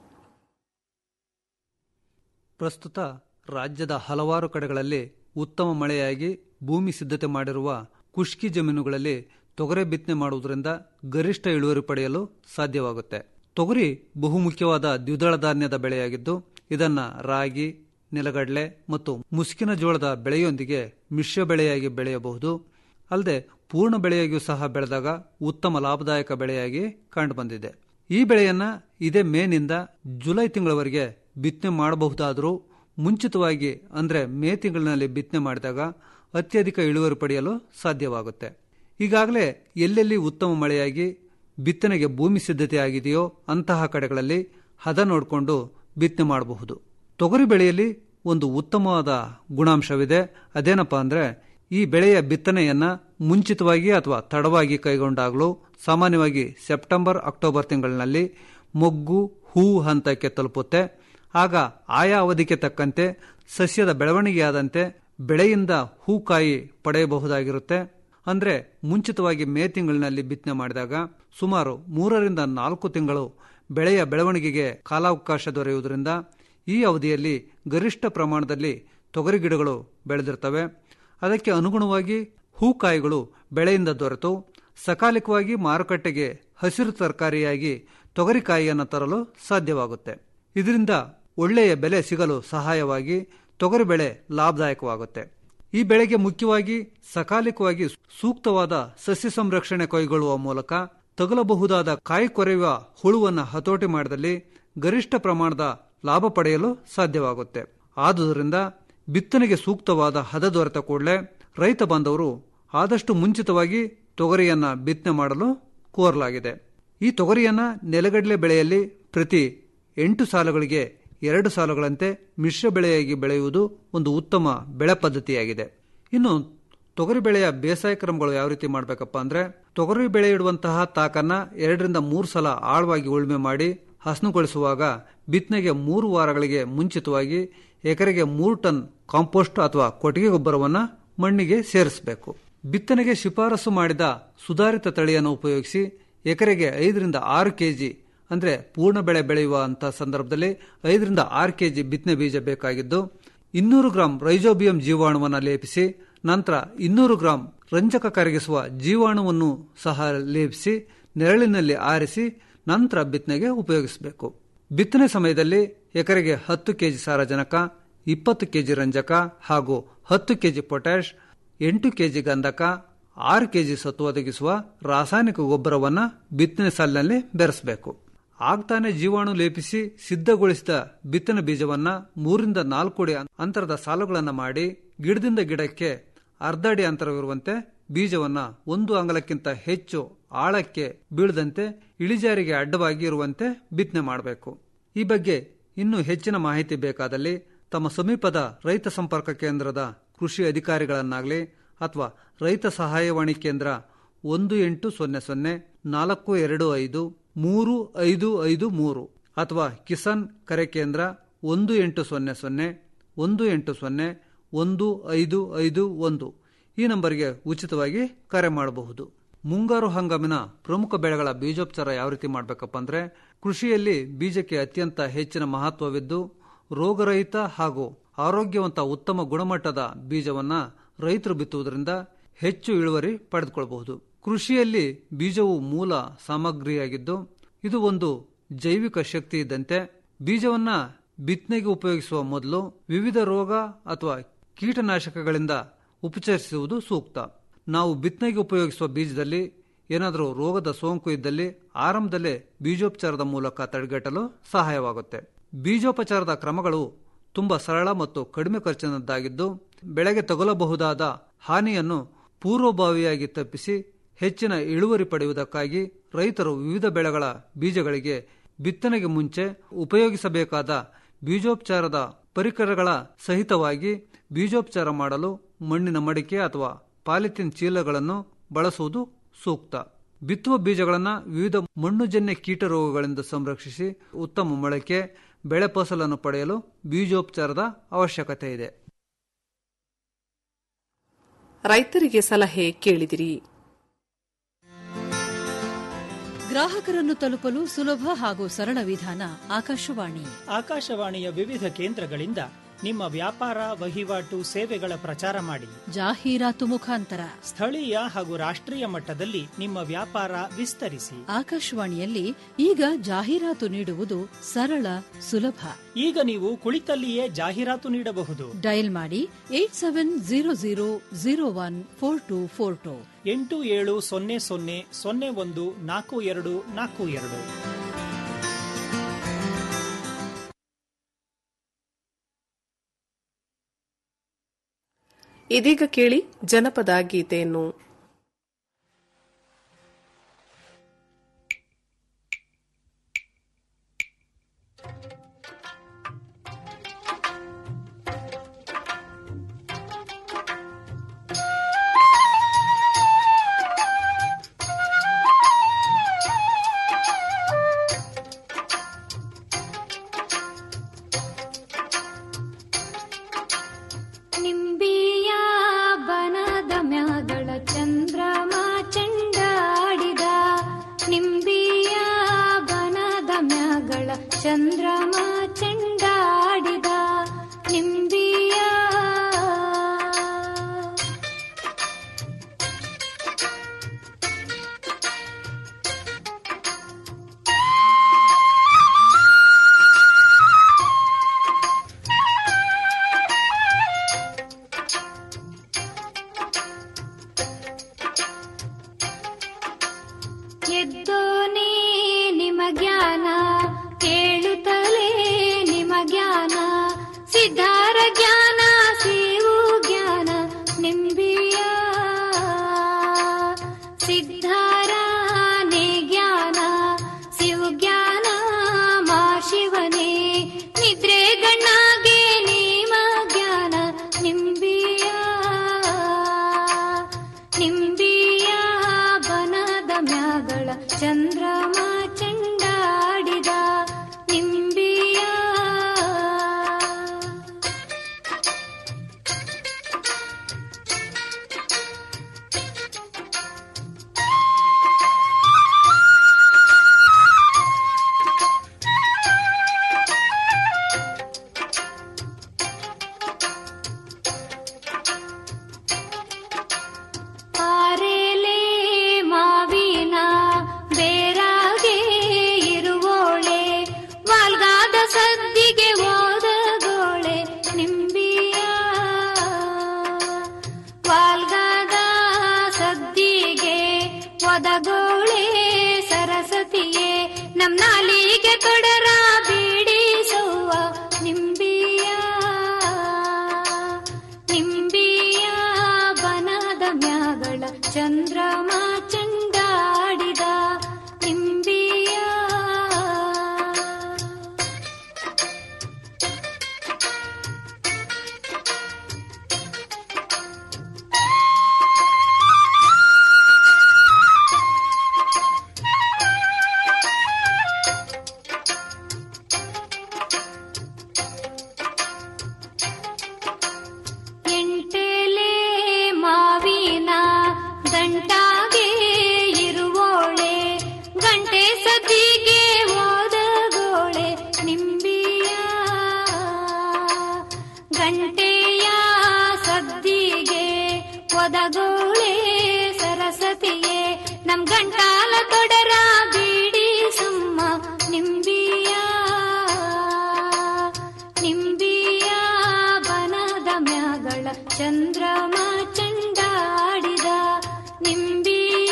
ಪ್ರಸ್ತುತ ರಾಜ್ಯದ ಹಲವಾರು ಕಡೆಗಳಲ್ಲಿ ಉತ್ತಮ ಮಳೆಯಾಗಿ ಭೂಮಿ ಸಿದ್ಧತೆ ಮಾಡಿರುವ ಕುಷ್ಕಿ ಜಮೀನುಗಳಲ್ಲಿ ತೊಗರೆ ಬಿತ್ತನೆ ಮಾಡುವುದರಿಂದ ಗರಿಷ್ಠ ಇಳುವರಿ ಪಡೆಯಲು ಸಾಧ್ಯವಾಗುತ್ತೆ ತೊಗರಿ ಬಹುಮುಖ್ಯವಾದ ದ್ವಿದಳ ಧಾನ್ಯದ ಬೆಳೆಯಾಗಿದ್ದು ಇದನ್ನ ರಾಗಿ ನೆಲಗಡಲೆ ಮತ್ತು ಮುಸುಕಿನ ಜೋಳದ ಬೆಳೆಯೊಂದಿಗೆ ಮಿಶ್ರ ಬೆಳೆಯಾಗಿ ಬೆಳೆಯಬಹುದು ಅಲ್ಲದೆ ಪೂರ್ಣ ಬೆಳೆಯಾಗಿಯೂ ಸಹ ಬೆಳೆದಾಗ ಉತ್ತಮ ಲಾಭದಾಯಕ ಬೆಳೆಯಾಗಿ ಕಂಡುಬಂದಿದೆ ಈ ಬೆಳೆಯನ್ನ ಇದೇ ಮೇನಿಂದ ಜುಲೈ ತಿಂಗಳವರೆಗೆ ಬಿತ್ತನೆ ಮಾಡಬಹುದಾದರೂ ಮುಂಚಿತವಾಗಿ ಅಂದ್ರೆ ಮೇ ತಿಂಗಳಿನಲ್ಲಿ ಬಿತ್ತನೆ ಮಾಡಿದಾಗ ಅತ್ಯಧಿಕ ಇಳುವರಿ ಪಡೆಯಲು ಸಾಧ್ಯವಾಗುತ್ತೆ ಈಗಾಗಲೇ ಎಲ್ಲೆಲ್ಲಿ ಉತ್ತಮ ಮಳೆಯಾಗಿ ಬಿತ್ತನೆಗೆ ಭೂಮಿ ಸಿದ್ಧತೆ ಆಗಿದೆಯೋ ಅಂತಹ ಕಡೆಗಳಲ್ಲಿ ಹದ ನೋಡಿಕೊಂಡು ಬಿತ್ತನೆ ಮಾಡಬಹುದು ತೊಗರಿ ಬೆಳೆಯಲ್ಲಿ ಒಂದು ಉತ್ತಮವಾದ ಗುಣಾಂಶವಿದೆ ಅದೇನಪ್ಪಾ ಅಂದ್ರೆ ಈ ಬೆಳೆಯ ಬಿತ್ತನೆಯನ್ನ ಮುಂಚಿತವಾಗಿ ಅಥವಾ ತಡವಾಗಿ ಕೈಗೊಂಡಾಗಲೂ ಸಾಮಾನ್ಯವಾಗಿ ಸೆಪ್ಟೆಂಬರ್ ಅಕ್ಟೋಬರ್ ತಿಂಗಳಿನಲ್ಲಿ ಮೊಗ್ಗು ಹೂ ಹಂತಕ್ಕೆ ತಲುಪುತ್ತೆ ಆಗ ಆಯಾ ಅವಧಿಗೆ ತಕ್ಕಂತೆ ಸಸ್ಯದ ಬೆಳವಣಿಗೆಯಾದಂತೆ ಬೆಳೆಯಿಂದ ಹೂಕಾಯಿ ಪಡೆಯಬಹುದಾಗಿರುತ್ತೆ ಅಂದ್ರೆ ಮುಂಚಿತವಾಗಿ ಮೇ ತಿಂಗಳಿನಲ್ಲಿ ಬಿತ್ತನೆ ಮಾಡಿದಾಗ ಸುಮಾರು ಮೂರರಿಂದ ನಾಲ್ಕು ತಿಂಗಳು ಬೆಳೆಯ ಬೆಳವಣಿಗೆಗೆ ಕಾಲಾವಕಾಶ ದೊರೆಯುವುದರಿಂದ ಈ ಅವಧಿಯಲ್ಲಿ ಗರಿಷ್ಠ ಪ್ರಮಾಣದಲ್ಲಿ ತೊಗರಿ ಗಿಡಗಳು ಬೆಳೆದಿರ್ತವೆ ಅದಕ್ಕೆ ಅನುಗುಣವಾಗಿ ಹೂಕಾಯಿಗಳು ಬೆಳೆಯಿಂದ ದೊರೆತು ಸಕಾಲಿಕವಾಗಿ ಮಾರುಕಟ್ಟೆಗೆ ಹಸಿರು ತರಕಾರಿಯಾಗಿ ತೊಗರಿಕಾಯಿಯನ್ನು ತರಲು ಸಾಧ್ಯವಾಗುತ್ತೆ ಇದರಿಂದ ಒಳ್ಳೆಯ ಬೆಲೆ ಸಿಗಲು ಸಹಾಯವಾಗಿ ತೊಗರಿ ಬೆಳೆ ಲಾಭದಾಯಕವಾಗುತ್ತೆ ಈ ಬೆಳೆಗೆ ಮುಖ್ಯವಾಗಿ ಸಕಾಲಿಕವಾಗಿ ಸೂಕ್ತವಾದ ಸಸ್ಯ ಸಂರಕ್ಷಣೆ ಕೈಗೊಳ್ಳುವ ಮೂಲಕ ತಗುಲಬಹುದಾದ ಕಾಯಿ ಕೊರೆಯುವ ಹುಳುವನ್ನು ಹತೋಟಿ ಮಾಡಿದಲ್ಲಿ ಗರಿಷ್ಠ ಪ್ರಮಾಣದ ಲಾಭ ಪಡೆಯಲು ಸಾಧ್ಯವಾಗುತ್ತೆ ಆದುದರಿಂದ ಬಿತ್ತನೆಗೆ ಸೂಕ್ತವಾದ ಹದ ದೊರೆತ ಕೂಡಲೇ ರೈತ ಬಾಂಧವರು ಆದಷ್ಟು ಮುಂಚಿತವಾಗಿ ತೊಗರಿಯನ್ನ ಬಿತ್ತನೆ ಮಾಡಲು ಕೋರಲಾಗಿದೆ ಈ ತೊಗರಿಯನ್ನ ನೆಲಗಡಲೆ ಬೆಳೆಯಲ್ಲಿ ಪ್ರತಿ ಎಂಟು ಸಾಲುಗಳಿಗೆ ಎರಡು ಸಾಲುಗಳಂತೆ ಮಿಶ್ರ ಬೆಳೆಯಾಗಿ ಬೆಳೆಯುವುದು ಒಂದು ಉತ್ತಮ ಬೆಳೆ ಪದ್ಧತಿಯಾಗಿದೆ ಇನ್ನು ತೊಗರಿ ಬೆಳೆಯ ಬೇಸಾಯ ಕ್ರಮಗಳು ಯಾವ ರೀತಿ ಮಾಡಬೇಕಪ್ಪ ಅಂದ್ರೆ ತೊಗರಿ ಬೆಳೆ ಇಡುವಂತಹ ತಾಕನ್ನ ಎರಡರಿಂದ ಮೂರು ಸಲ ಆಳವಾಗಿ ಉಳುಮೆ ಮಾಡಿ ಹಸನುಗೊಳಿಸುವಾಗ ಬಿತ್ತನೆಗೆ ಮೂರು ವಾರಗಳಿಗೆ ಮುಂಚಿತವಾಗಿ ಎಕರೆಗೆ ಮೂರು ಟನ್ ಕಾಂಪೋಸ್ಟ್ ಅಥವಾ ಕೊಟ್ಟಿಗೆ ಗೊಬ್ಬರವನ್ನ ಮಣ್ಣಿಗೆ ಸೇರಿಸಬೇಕು ಬಿತ್ತನೆಗೆ ಶಿಫಾರಸು ಮಾಡಿದ ಸುಧಾರಿತ ತಳಿಯನ್ನು ಉಪಯೋಗಿಸಿ ಎಕರೆಗೆ ಐದರಿಂದ ಆರು ಕೆಜಿ ಅಂದ್ರೆ ಪೂರ್ಣ ಬೆಳೆ ಬೆಳೆಯುವ ಅಂತ ಸಂದರ್ಭದಲ್ಲಿ ಐದರಿಂದ ಆರು ಕೆಜಿ ಬಿತ್ತನೆ ಬೀಜ ಬೇಕಾಗಿದ್ದು ಇನ್ನೂರು ಗ್ರಾಂ ರೈಜೋಬಿಯಂ ಜೀವಾಣುವನ್ನು ಲೇಪಿಸಿ ನಂತರ ಇನ್ನೂರು ಗ್ರಾಂ ರಂಜಕ ಕರಗಿಸುವ ಜೀವಾಣುವನ್ನು ಸಹ ಲೇಪಿಸಿ ನೆರಳಿನಲ್ಲಿ ಆರಿಸಿ ನಂತರ ಬಿತ್ತನೆಗೆ ಉಪಯೋಗಿಸಬೇಕು ಬಿತ್ತನೆ ಸಮಯದಲ್ಲಿ ಎಕರೆಗೆ ಹತ್ತು ಕೆಜಿ ಸಾರಜನಕ ಇಪ್ಪತ್ತು ಕೆಜಿ ರಂಜಕ ಹಾಗೂ ಹತ್ತು ಕೆಜಿ ಪೊಟ್ಯಾಷ್ ಎಂಟು ಕೆಜಿ ಗಂಧಕ ಆರು ಕೆಜಿ ಸತ್ತು ಒದಗಿಸುವ ರಾಸಾಯನಿಕ ಗೊಬ್ಬರವನ್ನ ಬಿತ್ತನೆ ಸಾಲಿನಲ್ಲಿ ಬೆರೆಸಬೇಕು ಆಗ್ತಾನೆ ಜೀವಾಣು ಲೇಪಿಸಿ ಸಿದ್ಧಗೊಳಿಸಿದ ಬಿತ್ತನೆ ಬೀಜವನ್ನ ಮೂರಿಂದ ನಾಲ್ಕು ಅಡಿ ಅಂತರದ ಸಾಲುಗಳನ್ನು ಮಾಡಿ ಗಿಡದಿಂದ ಗಿಡಕ್ಕೆ ಅರ್ಧ ಅಡಿ ಅಂತರವಿರುವಂತೆ ಬೀಜವನ್ನ ಒಂದು ಅಂಗಲಕ್ಕಿಂತ ಹೆಚ್ಚು ಆಳಕ್ಕೆ ಬೀಳದಂತೆ ಇಳಿಜಾರಿಗೆ ಅಡ್ಡವಾಗಿ ಇರುವಂತೆ ಬಿತ್ತನೆ ಮಾಡಬೇಕು ಈ ಬಗ್ಗೆ ಇನ್ನೂ ಹೆಚ್ಚಿನ ಮಾಹಿತಿ ಬೇಕಾದಲ್ಲಿ ತಮ್ಮ ಸಮೀಪದ ರೈತ ಸಂಪರ್ಕ ಕೇಂದ್ರದ ಕೃಷಿ ಅಧಿಕಾರಿಗಳನ್ನಾಗಲಿ ಅಥವಾ ರೈತ ಸಹಾಯವಾಣಿ ಕೇಂದ್ರ ಒಂದು ಎಂಟು ಸೊನ್ನೆ ಸೊನ್ನೆ ನಾಲ್ಕು ಎರಡು ಐದು ಮೂರು ಐದು ಐದು ಮೂರು ಅಥವಾ ಕಿಸಾನ್ ಕರೆ ಕೇಂದ್ರ ಒಂದು ಎಂಟು ಸೊನ್ನೆ ಸೊನ್ನೆ ಒಂದು ಎಂಟು ಸೊನ್ನೆ ಒಂದು ಐದು ಐದು ಒಂದು ಈ ನಂಬರ್ಗೆ ಉಚಿತವಾಗಿ ಕರೆ ಮಾಡಬಹುದು ಮುಂಗಾರು ಹಂಗಾಮಿನ ಪ್ರಮುಖ ಬೆಳೆಗಳ ಬೀಜೋಪಚಾರ ಯಾವ ರೀತಿ ಮಾಡಬೇಕಪ್ಪ ಅಂದ್ರೆ ಕೃಷಿಯಲ್ಲಿ ಬೀಜಕ್ಕೆ ಅತ್ಯಂತ ಹೆಚ್ಚಿನ ಮಹತ್ವವಿದ್ದು ರೋಗರಹಿತ ಹಾಗೂ ಆರೋಗ್ಯವಂತ ಉತ್ತಮ ಗುಣಮಟ್ಟದ ಬೀಜವನ್ನ ರೈತರು ಬಿತ್ತುವುದರಿಂದ ಹೆಚ್ಚು ಇಳುವರಿ ಪಡೆದುಕೊಳ್ಳಬಹುದು ಕೃಷಿಯಲ್ಲಿ ಬೀಜವು ಮೂಲ ಸಾಮಗ್ರಿಯಾಗಿದ್ದು ಇದು ಒಂದು ಜೈವಿಕ ಶಕ್ತಿ ಇದ್ದಂತೆ ಬೀಜವನ್ನ ಬಿತ್ತನೆಗೆ ಉಪಯೋಗಿಸುವ ಮೊದಲು ವಿವಿಧ ರೋಗ ಅಥವಾ ಕೀಟನಾಶಕಗಳಿಂದ ಉಪಚರಿಸುವುದು ಸೂಕ್ತ ನಾವು ಬಿತ್ತನೆಗೆ ಉಪಯೋಗಿಸುವ ಬೀಜದಲ್ಲಿ ಏನಾದರೂ ರೋಗದ ಸೋಂಕು ಇದ್ದಲ್ಲಿ ಆರಂಭದಲ್ಲೇ ಬೀಜೋಪಚಾರದ ಮೂಲಕ ತಡೆಗಟ್ಟಲು ಸಹಾಯವಾಗುತ್ತೆ ಬೀಜೋಪಚಾರದ ಕ್ರಮಗಳು ತುಂಬಾ ಸರಳ ಮತ್ತು ಕಡಿಮೆ ಖರ್ಚಿನದ್ದಾಗಿದ್ದು ಬೆಳೆಗೆ ತಗುಲಬಹುದಾದ ಹಾನಿಯನ್ನು ಪೂರ್ವಭಾವಿಯಾಗಿ ತಪ್ಪಿಸಿ ಹೆಚ್ಚಿನ ಇಳುವರಿ ಪಡೆಯುವುದಕ್ಕಾಗಿ ರೈತರು ವಿವಿಧ ಬೆಳೆಗಳ ಬೀಜಗಳಿಗೆ ಬಿತ್ತನೆಗೆ ಮುಂಚೆ ಉಪಯೋಗಿಸಬೇಕಾದ ಬೀಜೋಪಚಾರದ ಪರಿಕರಗಳ ಸಹಿತವಾಗಿ ಬೀಜೋಪಚಾರ ಮಾಡಲು ಮಣ್ಣಿನ ಮಡಿಕೆ ಅಥವಾ ಪಾಲಿಥಿನ್ ಚೀಲಗಳನ್ನು ಬಳಸುವುದು ಸೂಕ್ತ ಬಿತ್ತುವ ಬೀಜಗಳನ್ನು ವಿವಿಧ ಮಣ್ಣುಜನ್ಯ ಕೀಟ ರೋಗಗಳಿಂದ ಸಂರಕ್ಷಿಸಿ ಉತ್ತಮ ಮೊಳಕೆ ಬೆಳೆ ಫಸಲನ್ನು ಪಡೆಯಲು ಬೀಜೋಪಚಾರದ ಅವಶ್ಯಕತೆ ಇದೆ ರೈತರಿಗೆ ಸಲಹೆ ಕೇಳಿದಿರಿ ಗ್ರಾಹಕರನ್ನು ತಲುಪಲು ಸುಲಭ ಹಾಗೂ ಸರಳ ವಿಧಾನ ಆಕಾಶವಾಣಿ ಆಕಾಶವಾಣಿಯ ವಿವಿಧ ಕೇಂದ್ರಗಳಿಂದ ನಿಮ್ಮ ವ್ಯಾಪಾರ ವಹಿವಾಟು ಸೇವೆಗಳ ಪ್ರಚಾರ ಮಾಡಿ ಜಾಹೀರಾತು ಮುಖಾಂತರ ಸ್ಥಳೀಯ ಹಾಗೂ ರಾಷ್ಟ್ರೀಯ ಮಟ್ಟದಲ್ಲಿ ನಿಮ್ಮ ವ್ಯಾಪಾರ ವಿಸ್ತರಿಸಿ ಆಕಾಶವಾಣಿಯಲ್ಲಿ ಈಗ ಜಾಹೀರಾತು ನೀಡುವುದು ಸರಳ ಸುಲಭ ಈಗ ನೀವು ಕುಳಿತಲ್ಲಿಯೇ ಜಾಹೀರಾತು ನೀಡಬಹುದು ಡಯಲ್ ಮಾಡಿ eight seven zero zero zero one four two four two ಎಂಟು ಏಳು ಸೊನ್ನೆ ಸೊನ್ನೆ ಸೊನ್ನೆ ಒಂದು ನಾಲ್ಕು ಎರಡು ನಾಲ್ಕು ಎರಡು ಇದೀಗ ಕೇಳಿ ಜನಪದ ಗೀತೆಯನ್ನು ನಿಂಬಿಯ ಬನದ ಮ್ಯಾಗಳ ಚಂದ್ರಮ ಚೆಂಡಾಡಿದ ನಿಂಬಿಯ ಬನದ ಮ್ಯಾಗಳ ಚಂದ್ರಮ ಚೆಂಡಾಡಿದ ನಿಂಬಿಯ ಎದ್ದೋನೇ ನಿಮ ಜ್ಞಾನ ಕೇಳುತ್ತಲೇ ನಿಮ ಜ್ಞಾನ ಸಿದ್ಧಾರ ಜ್ಞಾನ ಸೇವು ಜ್ಞಾನ ನಿಂಬಿಯ ಸಿದ್ಧಾರನೇ ಜ್ಞಾನ ಶಿವ ಜ್ಞಾನ ಮಾ ಶಿವನೇ ನಿದ್ರೆ ಗಣ್ಣಾಗೆ ನೇಮ ಜ್ಞಾನ ನಿಂಬಿಯ ನಿಂಬಿಯ ಬನದ ಮ್ಯಾಗಳ ಚಂದ್ರಮ ಚೆಂಡಾಡಿದ ನಿಂಬಿಯ ಆರೇಲೆ ಮಾವಿನ ಬೇರಾಗೆ ಇರುವೋಳೆ ವಾಲ್ಗಾದ ಸದ್ದಿಗೆ ಓದಗೋಳೆ ನಿಂಬಿಯ ವಾಲ್ಗಾದ ಸದ್ದಿಗೆ ಒದಗೋಳೆ ಸರಸ್ವತಿಯೇ ನಮ್ ನಾಲಿಗೆ ಕೊಡರ ಬೀಡಿಸುವ ನಿಂಬಿಯ ನಿಂಬಿಯ ಬನದ ಮ್ಯಾಗಳ ಚಂದ್ರಮ ಚೆಂಡಾಡಿದ ನಿಂಬಿಯ ಗಂಟೆಯ ಸದ್ದಿಗೆ ಒದಗೋಳೆ ಸರಸ್ವತಿಯೇ ನಮ್ ಗಂಟಾಲ ತೊಡರ ಬೀಡಿ ಸುಮ್ಮ ನಿಂಬಿಯ ನಿಂಬಿಯ ಬನದ ಮ್ಯಾಗಳ ಚಂದ್ರಮ ಚಂಡಾಡಿದ ನಿಂಬಿಯ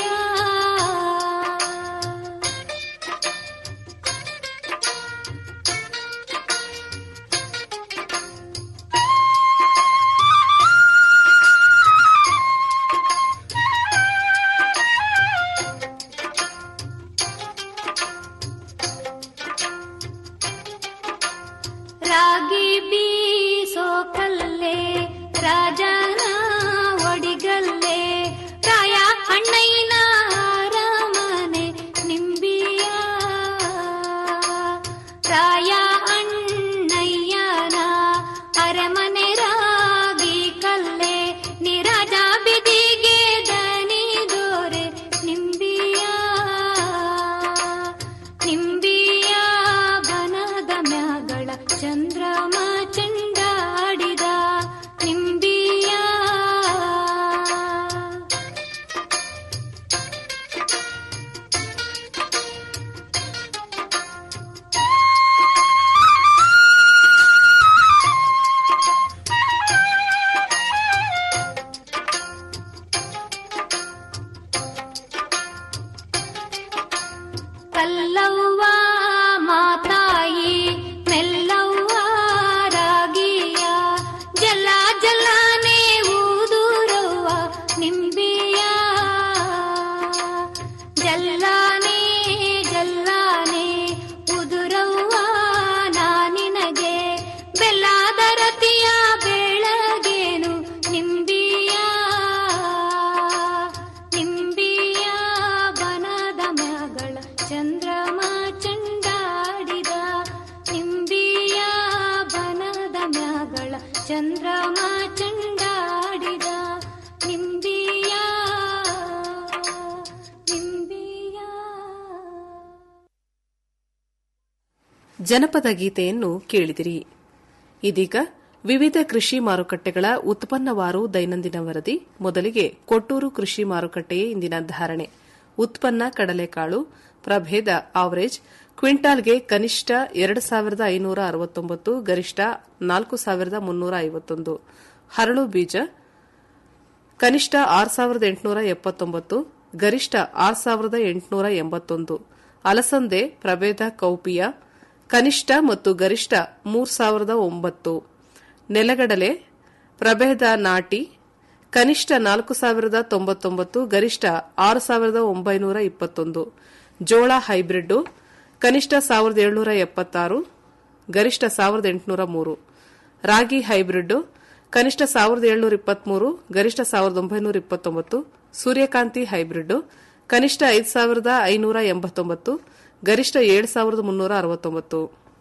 ರಾಗಿ ಬೀಸೋ ಕಲ್ಲೇ ರಾಜನ ಒಡಿಗಲ್ಲೇ ರಾಯ ಅಣ್ಣಯ್ಯನ ಅರಮನೆ ನಿಂಬಿಯ ರಾಯ ಅಣ್ಣಯ್ಯನ ಅರಮನೆ ರಾಗಿ ಕಲ್ಲೇ ನಿರಾಜ ಬಿದಿಗೆ ದನಿ ದೋರೆ ನಿಂಬಿಯ ನಿಂಬಿಯ ಬನದ ಮ್ಯಾಗಳ ಚಂದ್ರಮ ಚಂಡಾಡಿದ ನಿಂಬಿಯ ಕಲ್ಲವ್ವ ಮಾತಾಯಿ ಮೆಲ್ಲವ್ವ ರಾಗಿಯ ಜಲ ಜಲಾನೆ ಊದೂರವ್ವ ನಿಂಬಿಯ ಜಲ್ಲಾನೆ ಜಲ್ಲಾನೆ ಉದುರವ್ವ ನಾನಿನಗೆ ಬೆಲ್ಲದ ರತಿಯ ಬೆಳಗೇನು ನಿಂಬಿಯ ನಿಂಬಿಯ ಬನದ ಮಗಳ ಚಂದ್ರಮ ಚಂಡಾಡಿದ ನಿಂಬಿಯ ಬನದ ಮ್ಯಾಗಳ ಚಂದ್ರಮ ಚಂಡಾಡಿದ ನಿಂಬಿಯ ನಿಂಬಿಯ ಜನಪದ ಗೀತೆಯನ್ನು ಕೇಳಿದಿರಿ ಇದೀಗ ವಿವಿಧ ಕೃಷಿ ಮಾರುಕಟ್ಟೆಗಳ ಉತ್ಪನ್ನವಾರು ದೈನಂದಿನ ವರದಿ ಮೊದಲಿಗೆ ಕೊಟ್ಟೂರು ಕೃಷಿ ಮಾರುಕಟ್ಟೆಯ ಇಂದಿನ ಧಾರಣೆ ಉತ್ಪನ್ನ ಕಡಲೆಕಾಳು ಪ್ರಭೇದ ಆವರೇಜ್ ಕ್ವಿಂಟಾಲ್ಗೆ ಕನಿಷ್ಠ ಎರಡು ಸಾವಿರದ ಐನೂರ ಅರವತ್ತೊಂಬತ್ತು ಗರಿಷ್ಠ ನಾಲ್ಕು ಸಾವಿರದ ಮುನ್ನೂರ ಐವತ್ತೊಂದು ಹರಳು ಬೀಜ ಕನಿಷ್ಠ ಆರು ಸಾವಿರದ ಎಂಟುನೂರ ಎಪ್ಪತ್ತೊಂಬತ್ತು ಗರಿಷ್ಠ ಆರು ಸಾವಿರದ ಎಂಟುನೂರ ಎಂಬತ್ತೊಂದು ಅಲಸಂದೆ ಪ್ರಭೇದ ಕೌಪಿಯ ಕನಿಷ್ಠ ಮತ್ತು ಗರಿಷ್ಠ ಮೂರು ಸಾವಿರದ ಒಂಬತ್ತು ನೆಲಗಡಲೆ ಪ್ರಭೇದ ನಾಟಿ ಕನಿಷ್ಠ ನಾಲ್ಕು ಸಾವಿರದ ತೊಂಬತ್ತೊಂಬತ್ತು ಗರಿಷ್ಠ ಆರು ಸಾವಿರದ ಒಂಬೈನೂರ ಇಪ್ಪತ್ತೊಂದು ಜೋಳ ಹೈಬ್ರಿಡ್ ಕನಿಷ್ಠ ಸಾವಿರದ ಏಳ್ನೂರ ಎಪ್ಪತ್ತಾರು ಗರಿಷ್ಠ ಸಾವಿರದ ಎಂಟುನೂರ ಮೂರು ರಾಗಿ ಹೈಬ್ರಿಡ್ ಕನಿಷ್ಠ ಸಾವಿರದ ಏಳ್ನೂರ ಇಪ್ಪತ್ಮೂರು ಗರಿಷ್ಠ ಸಾವಿರದ ಒಂಬೈನೂರ ಇಪ್ಪತ್ತೊಂಬತ್ತು ಸೂರ್ಯಕಾಂತಿ ಹೈಬ್ರಿಡ್ ಕನಿಷ್ಠ ಐದು ಸಾವಿರದ ಐನೂರ ಎಂಬತ್ತೊಂಬತ್ತು ಗರಿಷ್ಠ ಏಳು ಸಾವಿರದ ಮುನ್ನೂರ ಅರವತ್ತೊಂಬತ್ತು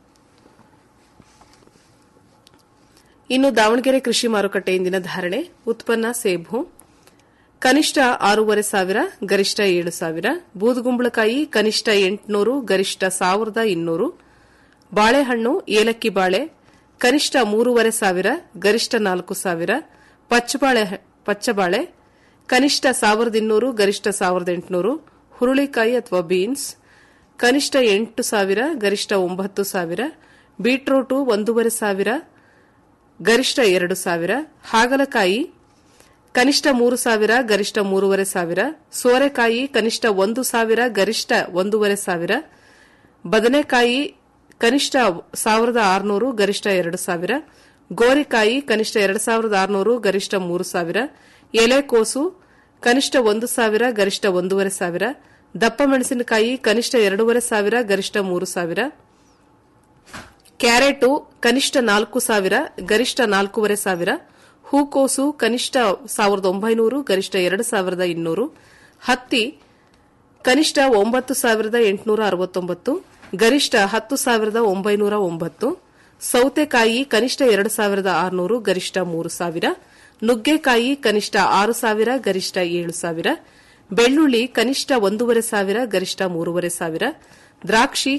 ಇನ್ನು ದಾವಣಗೆರೆ ಕೃಷಿ ಮಾರುಕಟ್ಟೆ ಇಂದಿನ ಧಾರಣೆ ಉತ್ಪನ್ನ ಸೇಬು ಕನಿಷ್ಠ ಆರೂವರೆ ಸಾವಿರ ಗರಿಷ್ಠ ಏಳು ಸಾವಿರ ಬೂದುಗುಂಬಳಕಾಯಿ ಕನಿಷ್ಠ ಎಂಟುನೂರು ಗರಿಷ್ಠ ಸಾವಿರದ ಇನ್ನೂರು ಬಾಳೆಹಣ್ಣು ಏಲಕ್ಕಿ ಬಾಳೆ ಕನಿಷ್ಠ ಮೂರುವರೆ ಸಾವಿರ ಗರಿಷ್ಠ ನಾಲ್ಕು ಸಾವಿರ ಪಚ್ಚಬಾಳೆ ಪಚ್ಚಬಾಳೆ ಕನಿಷ್ಠ ಸಾವಿರದ ಇನ್ನೂರು ಗರಿಷ್ಠ ಸಾವಿರದ ಎಂಟುನೂರು ಹುರುಳಿಕಾಯಿ ಅಥವಾ ಬೀನ್ಸ್ ಕನಿಷ್ಠ ಎಂಟು ಸಾವಿರ ಗರಿಷ್ಠ ಒಂಬತ್ತು ಸಾವಿರ ಬೀಟ್ರೂಟು ಒಂದೂವರೆ ಸಾವಿರ ಗರಿಷ್ಠ ಎರಡು ಸಾವಿರ ಹಾಗಲಕಾಯಿ ಕನಿಷ್ಠ ಮೂರು ಸಾವಿರ ಗರಿಷ್ಠ ಮೂರುವರೆ ಸಾವಿರ ಸೋರೆಕಾಯಿ ಕನಿಷ್ಠ ಒಂದು ಸಾವಿರ ಗರಿಷ್ಠ ಒಂದೂವರೆ ಸಾವಿರ ಬದನೆಕಾಯಿ ಕನಿಷ್ಠ ಸಾವಿರದ ಆರುನೂರು ಗರಿಷ್ಠ ಎರಡು ಸಾವಿರ ಗೋರಿಕಾಯಿ ಕನಿಷ್ಠ ಎರಡು ಸಾವಿರದ ಆರುನೂರು ಗರಿಷ್ಠ ಮೂರು ಸಾವಿರ ಎಲೆಕೋಸು ಕನಿಷ್ಠ ಒಂದು ಸಾವಿರ ಗರಿಷ್ಠ ಒಂದೂವರೆ ಸಾವಿರ ದಪ್ಪ ಮೆಣಸಿನಕಾಯಿ ಕನಿಷ್ಠ ಎರಡೂವರೆ ಸಾವಿರ ಗರಿಷ್ಠ ಮೂರು ಸಾವಿರ ಕ್ಯಾರೆಟು ಕನಿಷ್ಠ ನಾಲ್ಕು ಸಾವಿರ ಗರಿಷ್ಠ ನಾಲ್ಕೂವರೆ ಸಾವಿರ ಹೂಕೋಸು ಕನಿಷ್ಠ ಸಾವಿರದ ಒಂಬೈನೂರು ಗರಿಷ್ಠ ಎರಡು ಸಾವಿರದ ಇನ್ನೂರು ಹತ್ತಿ ಕನಿಷ್ಠ ಒಂಬತ್ತು ಸಾವಿರದ ಎಂಟುನೂರ ಅರವತ್ತೊಂಬತ್ತು ಗರಿಷ್ಠ ಹತ್ತು ಸಾವಿರದ ಒಂಬೈನೂರ ಒಂಬತ್ತು ಸೌತೆಕಾಯಿ ಕನಿಷ್ಠ ಎರಡು ಸಾವಿರದ ಆರುನೂರು ಗರಿಷ್ಠ ಮೂರು ಸಾವಿರ ನುಗ್ಗೆಕಾಯಿ ಕನಿಷ್ಠ ಆರು ಸಾವಿರ ಗರಿಷ್ಠ ಏಳು ಸಾವಿರ ಬೆಳ್ಳುಳ್ಳಿ ಕನಿಷ್ಠ ಒಂದೂವರೆ ಸಾವಿರ ಗರಿಷ್ಠ ಮೂರುವರೆ ಸಾವಿರ ದ್ರಾಕ್ಷಿ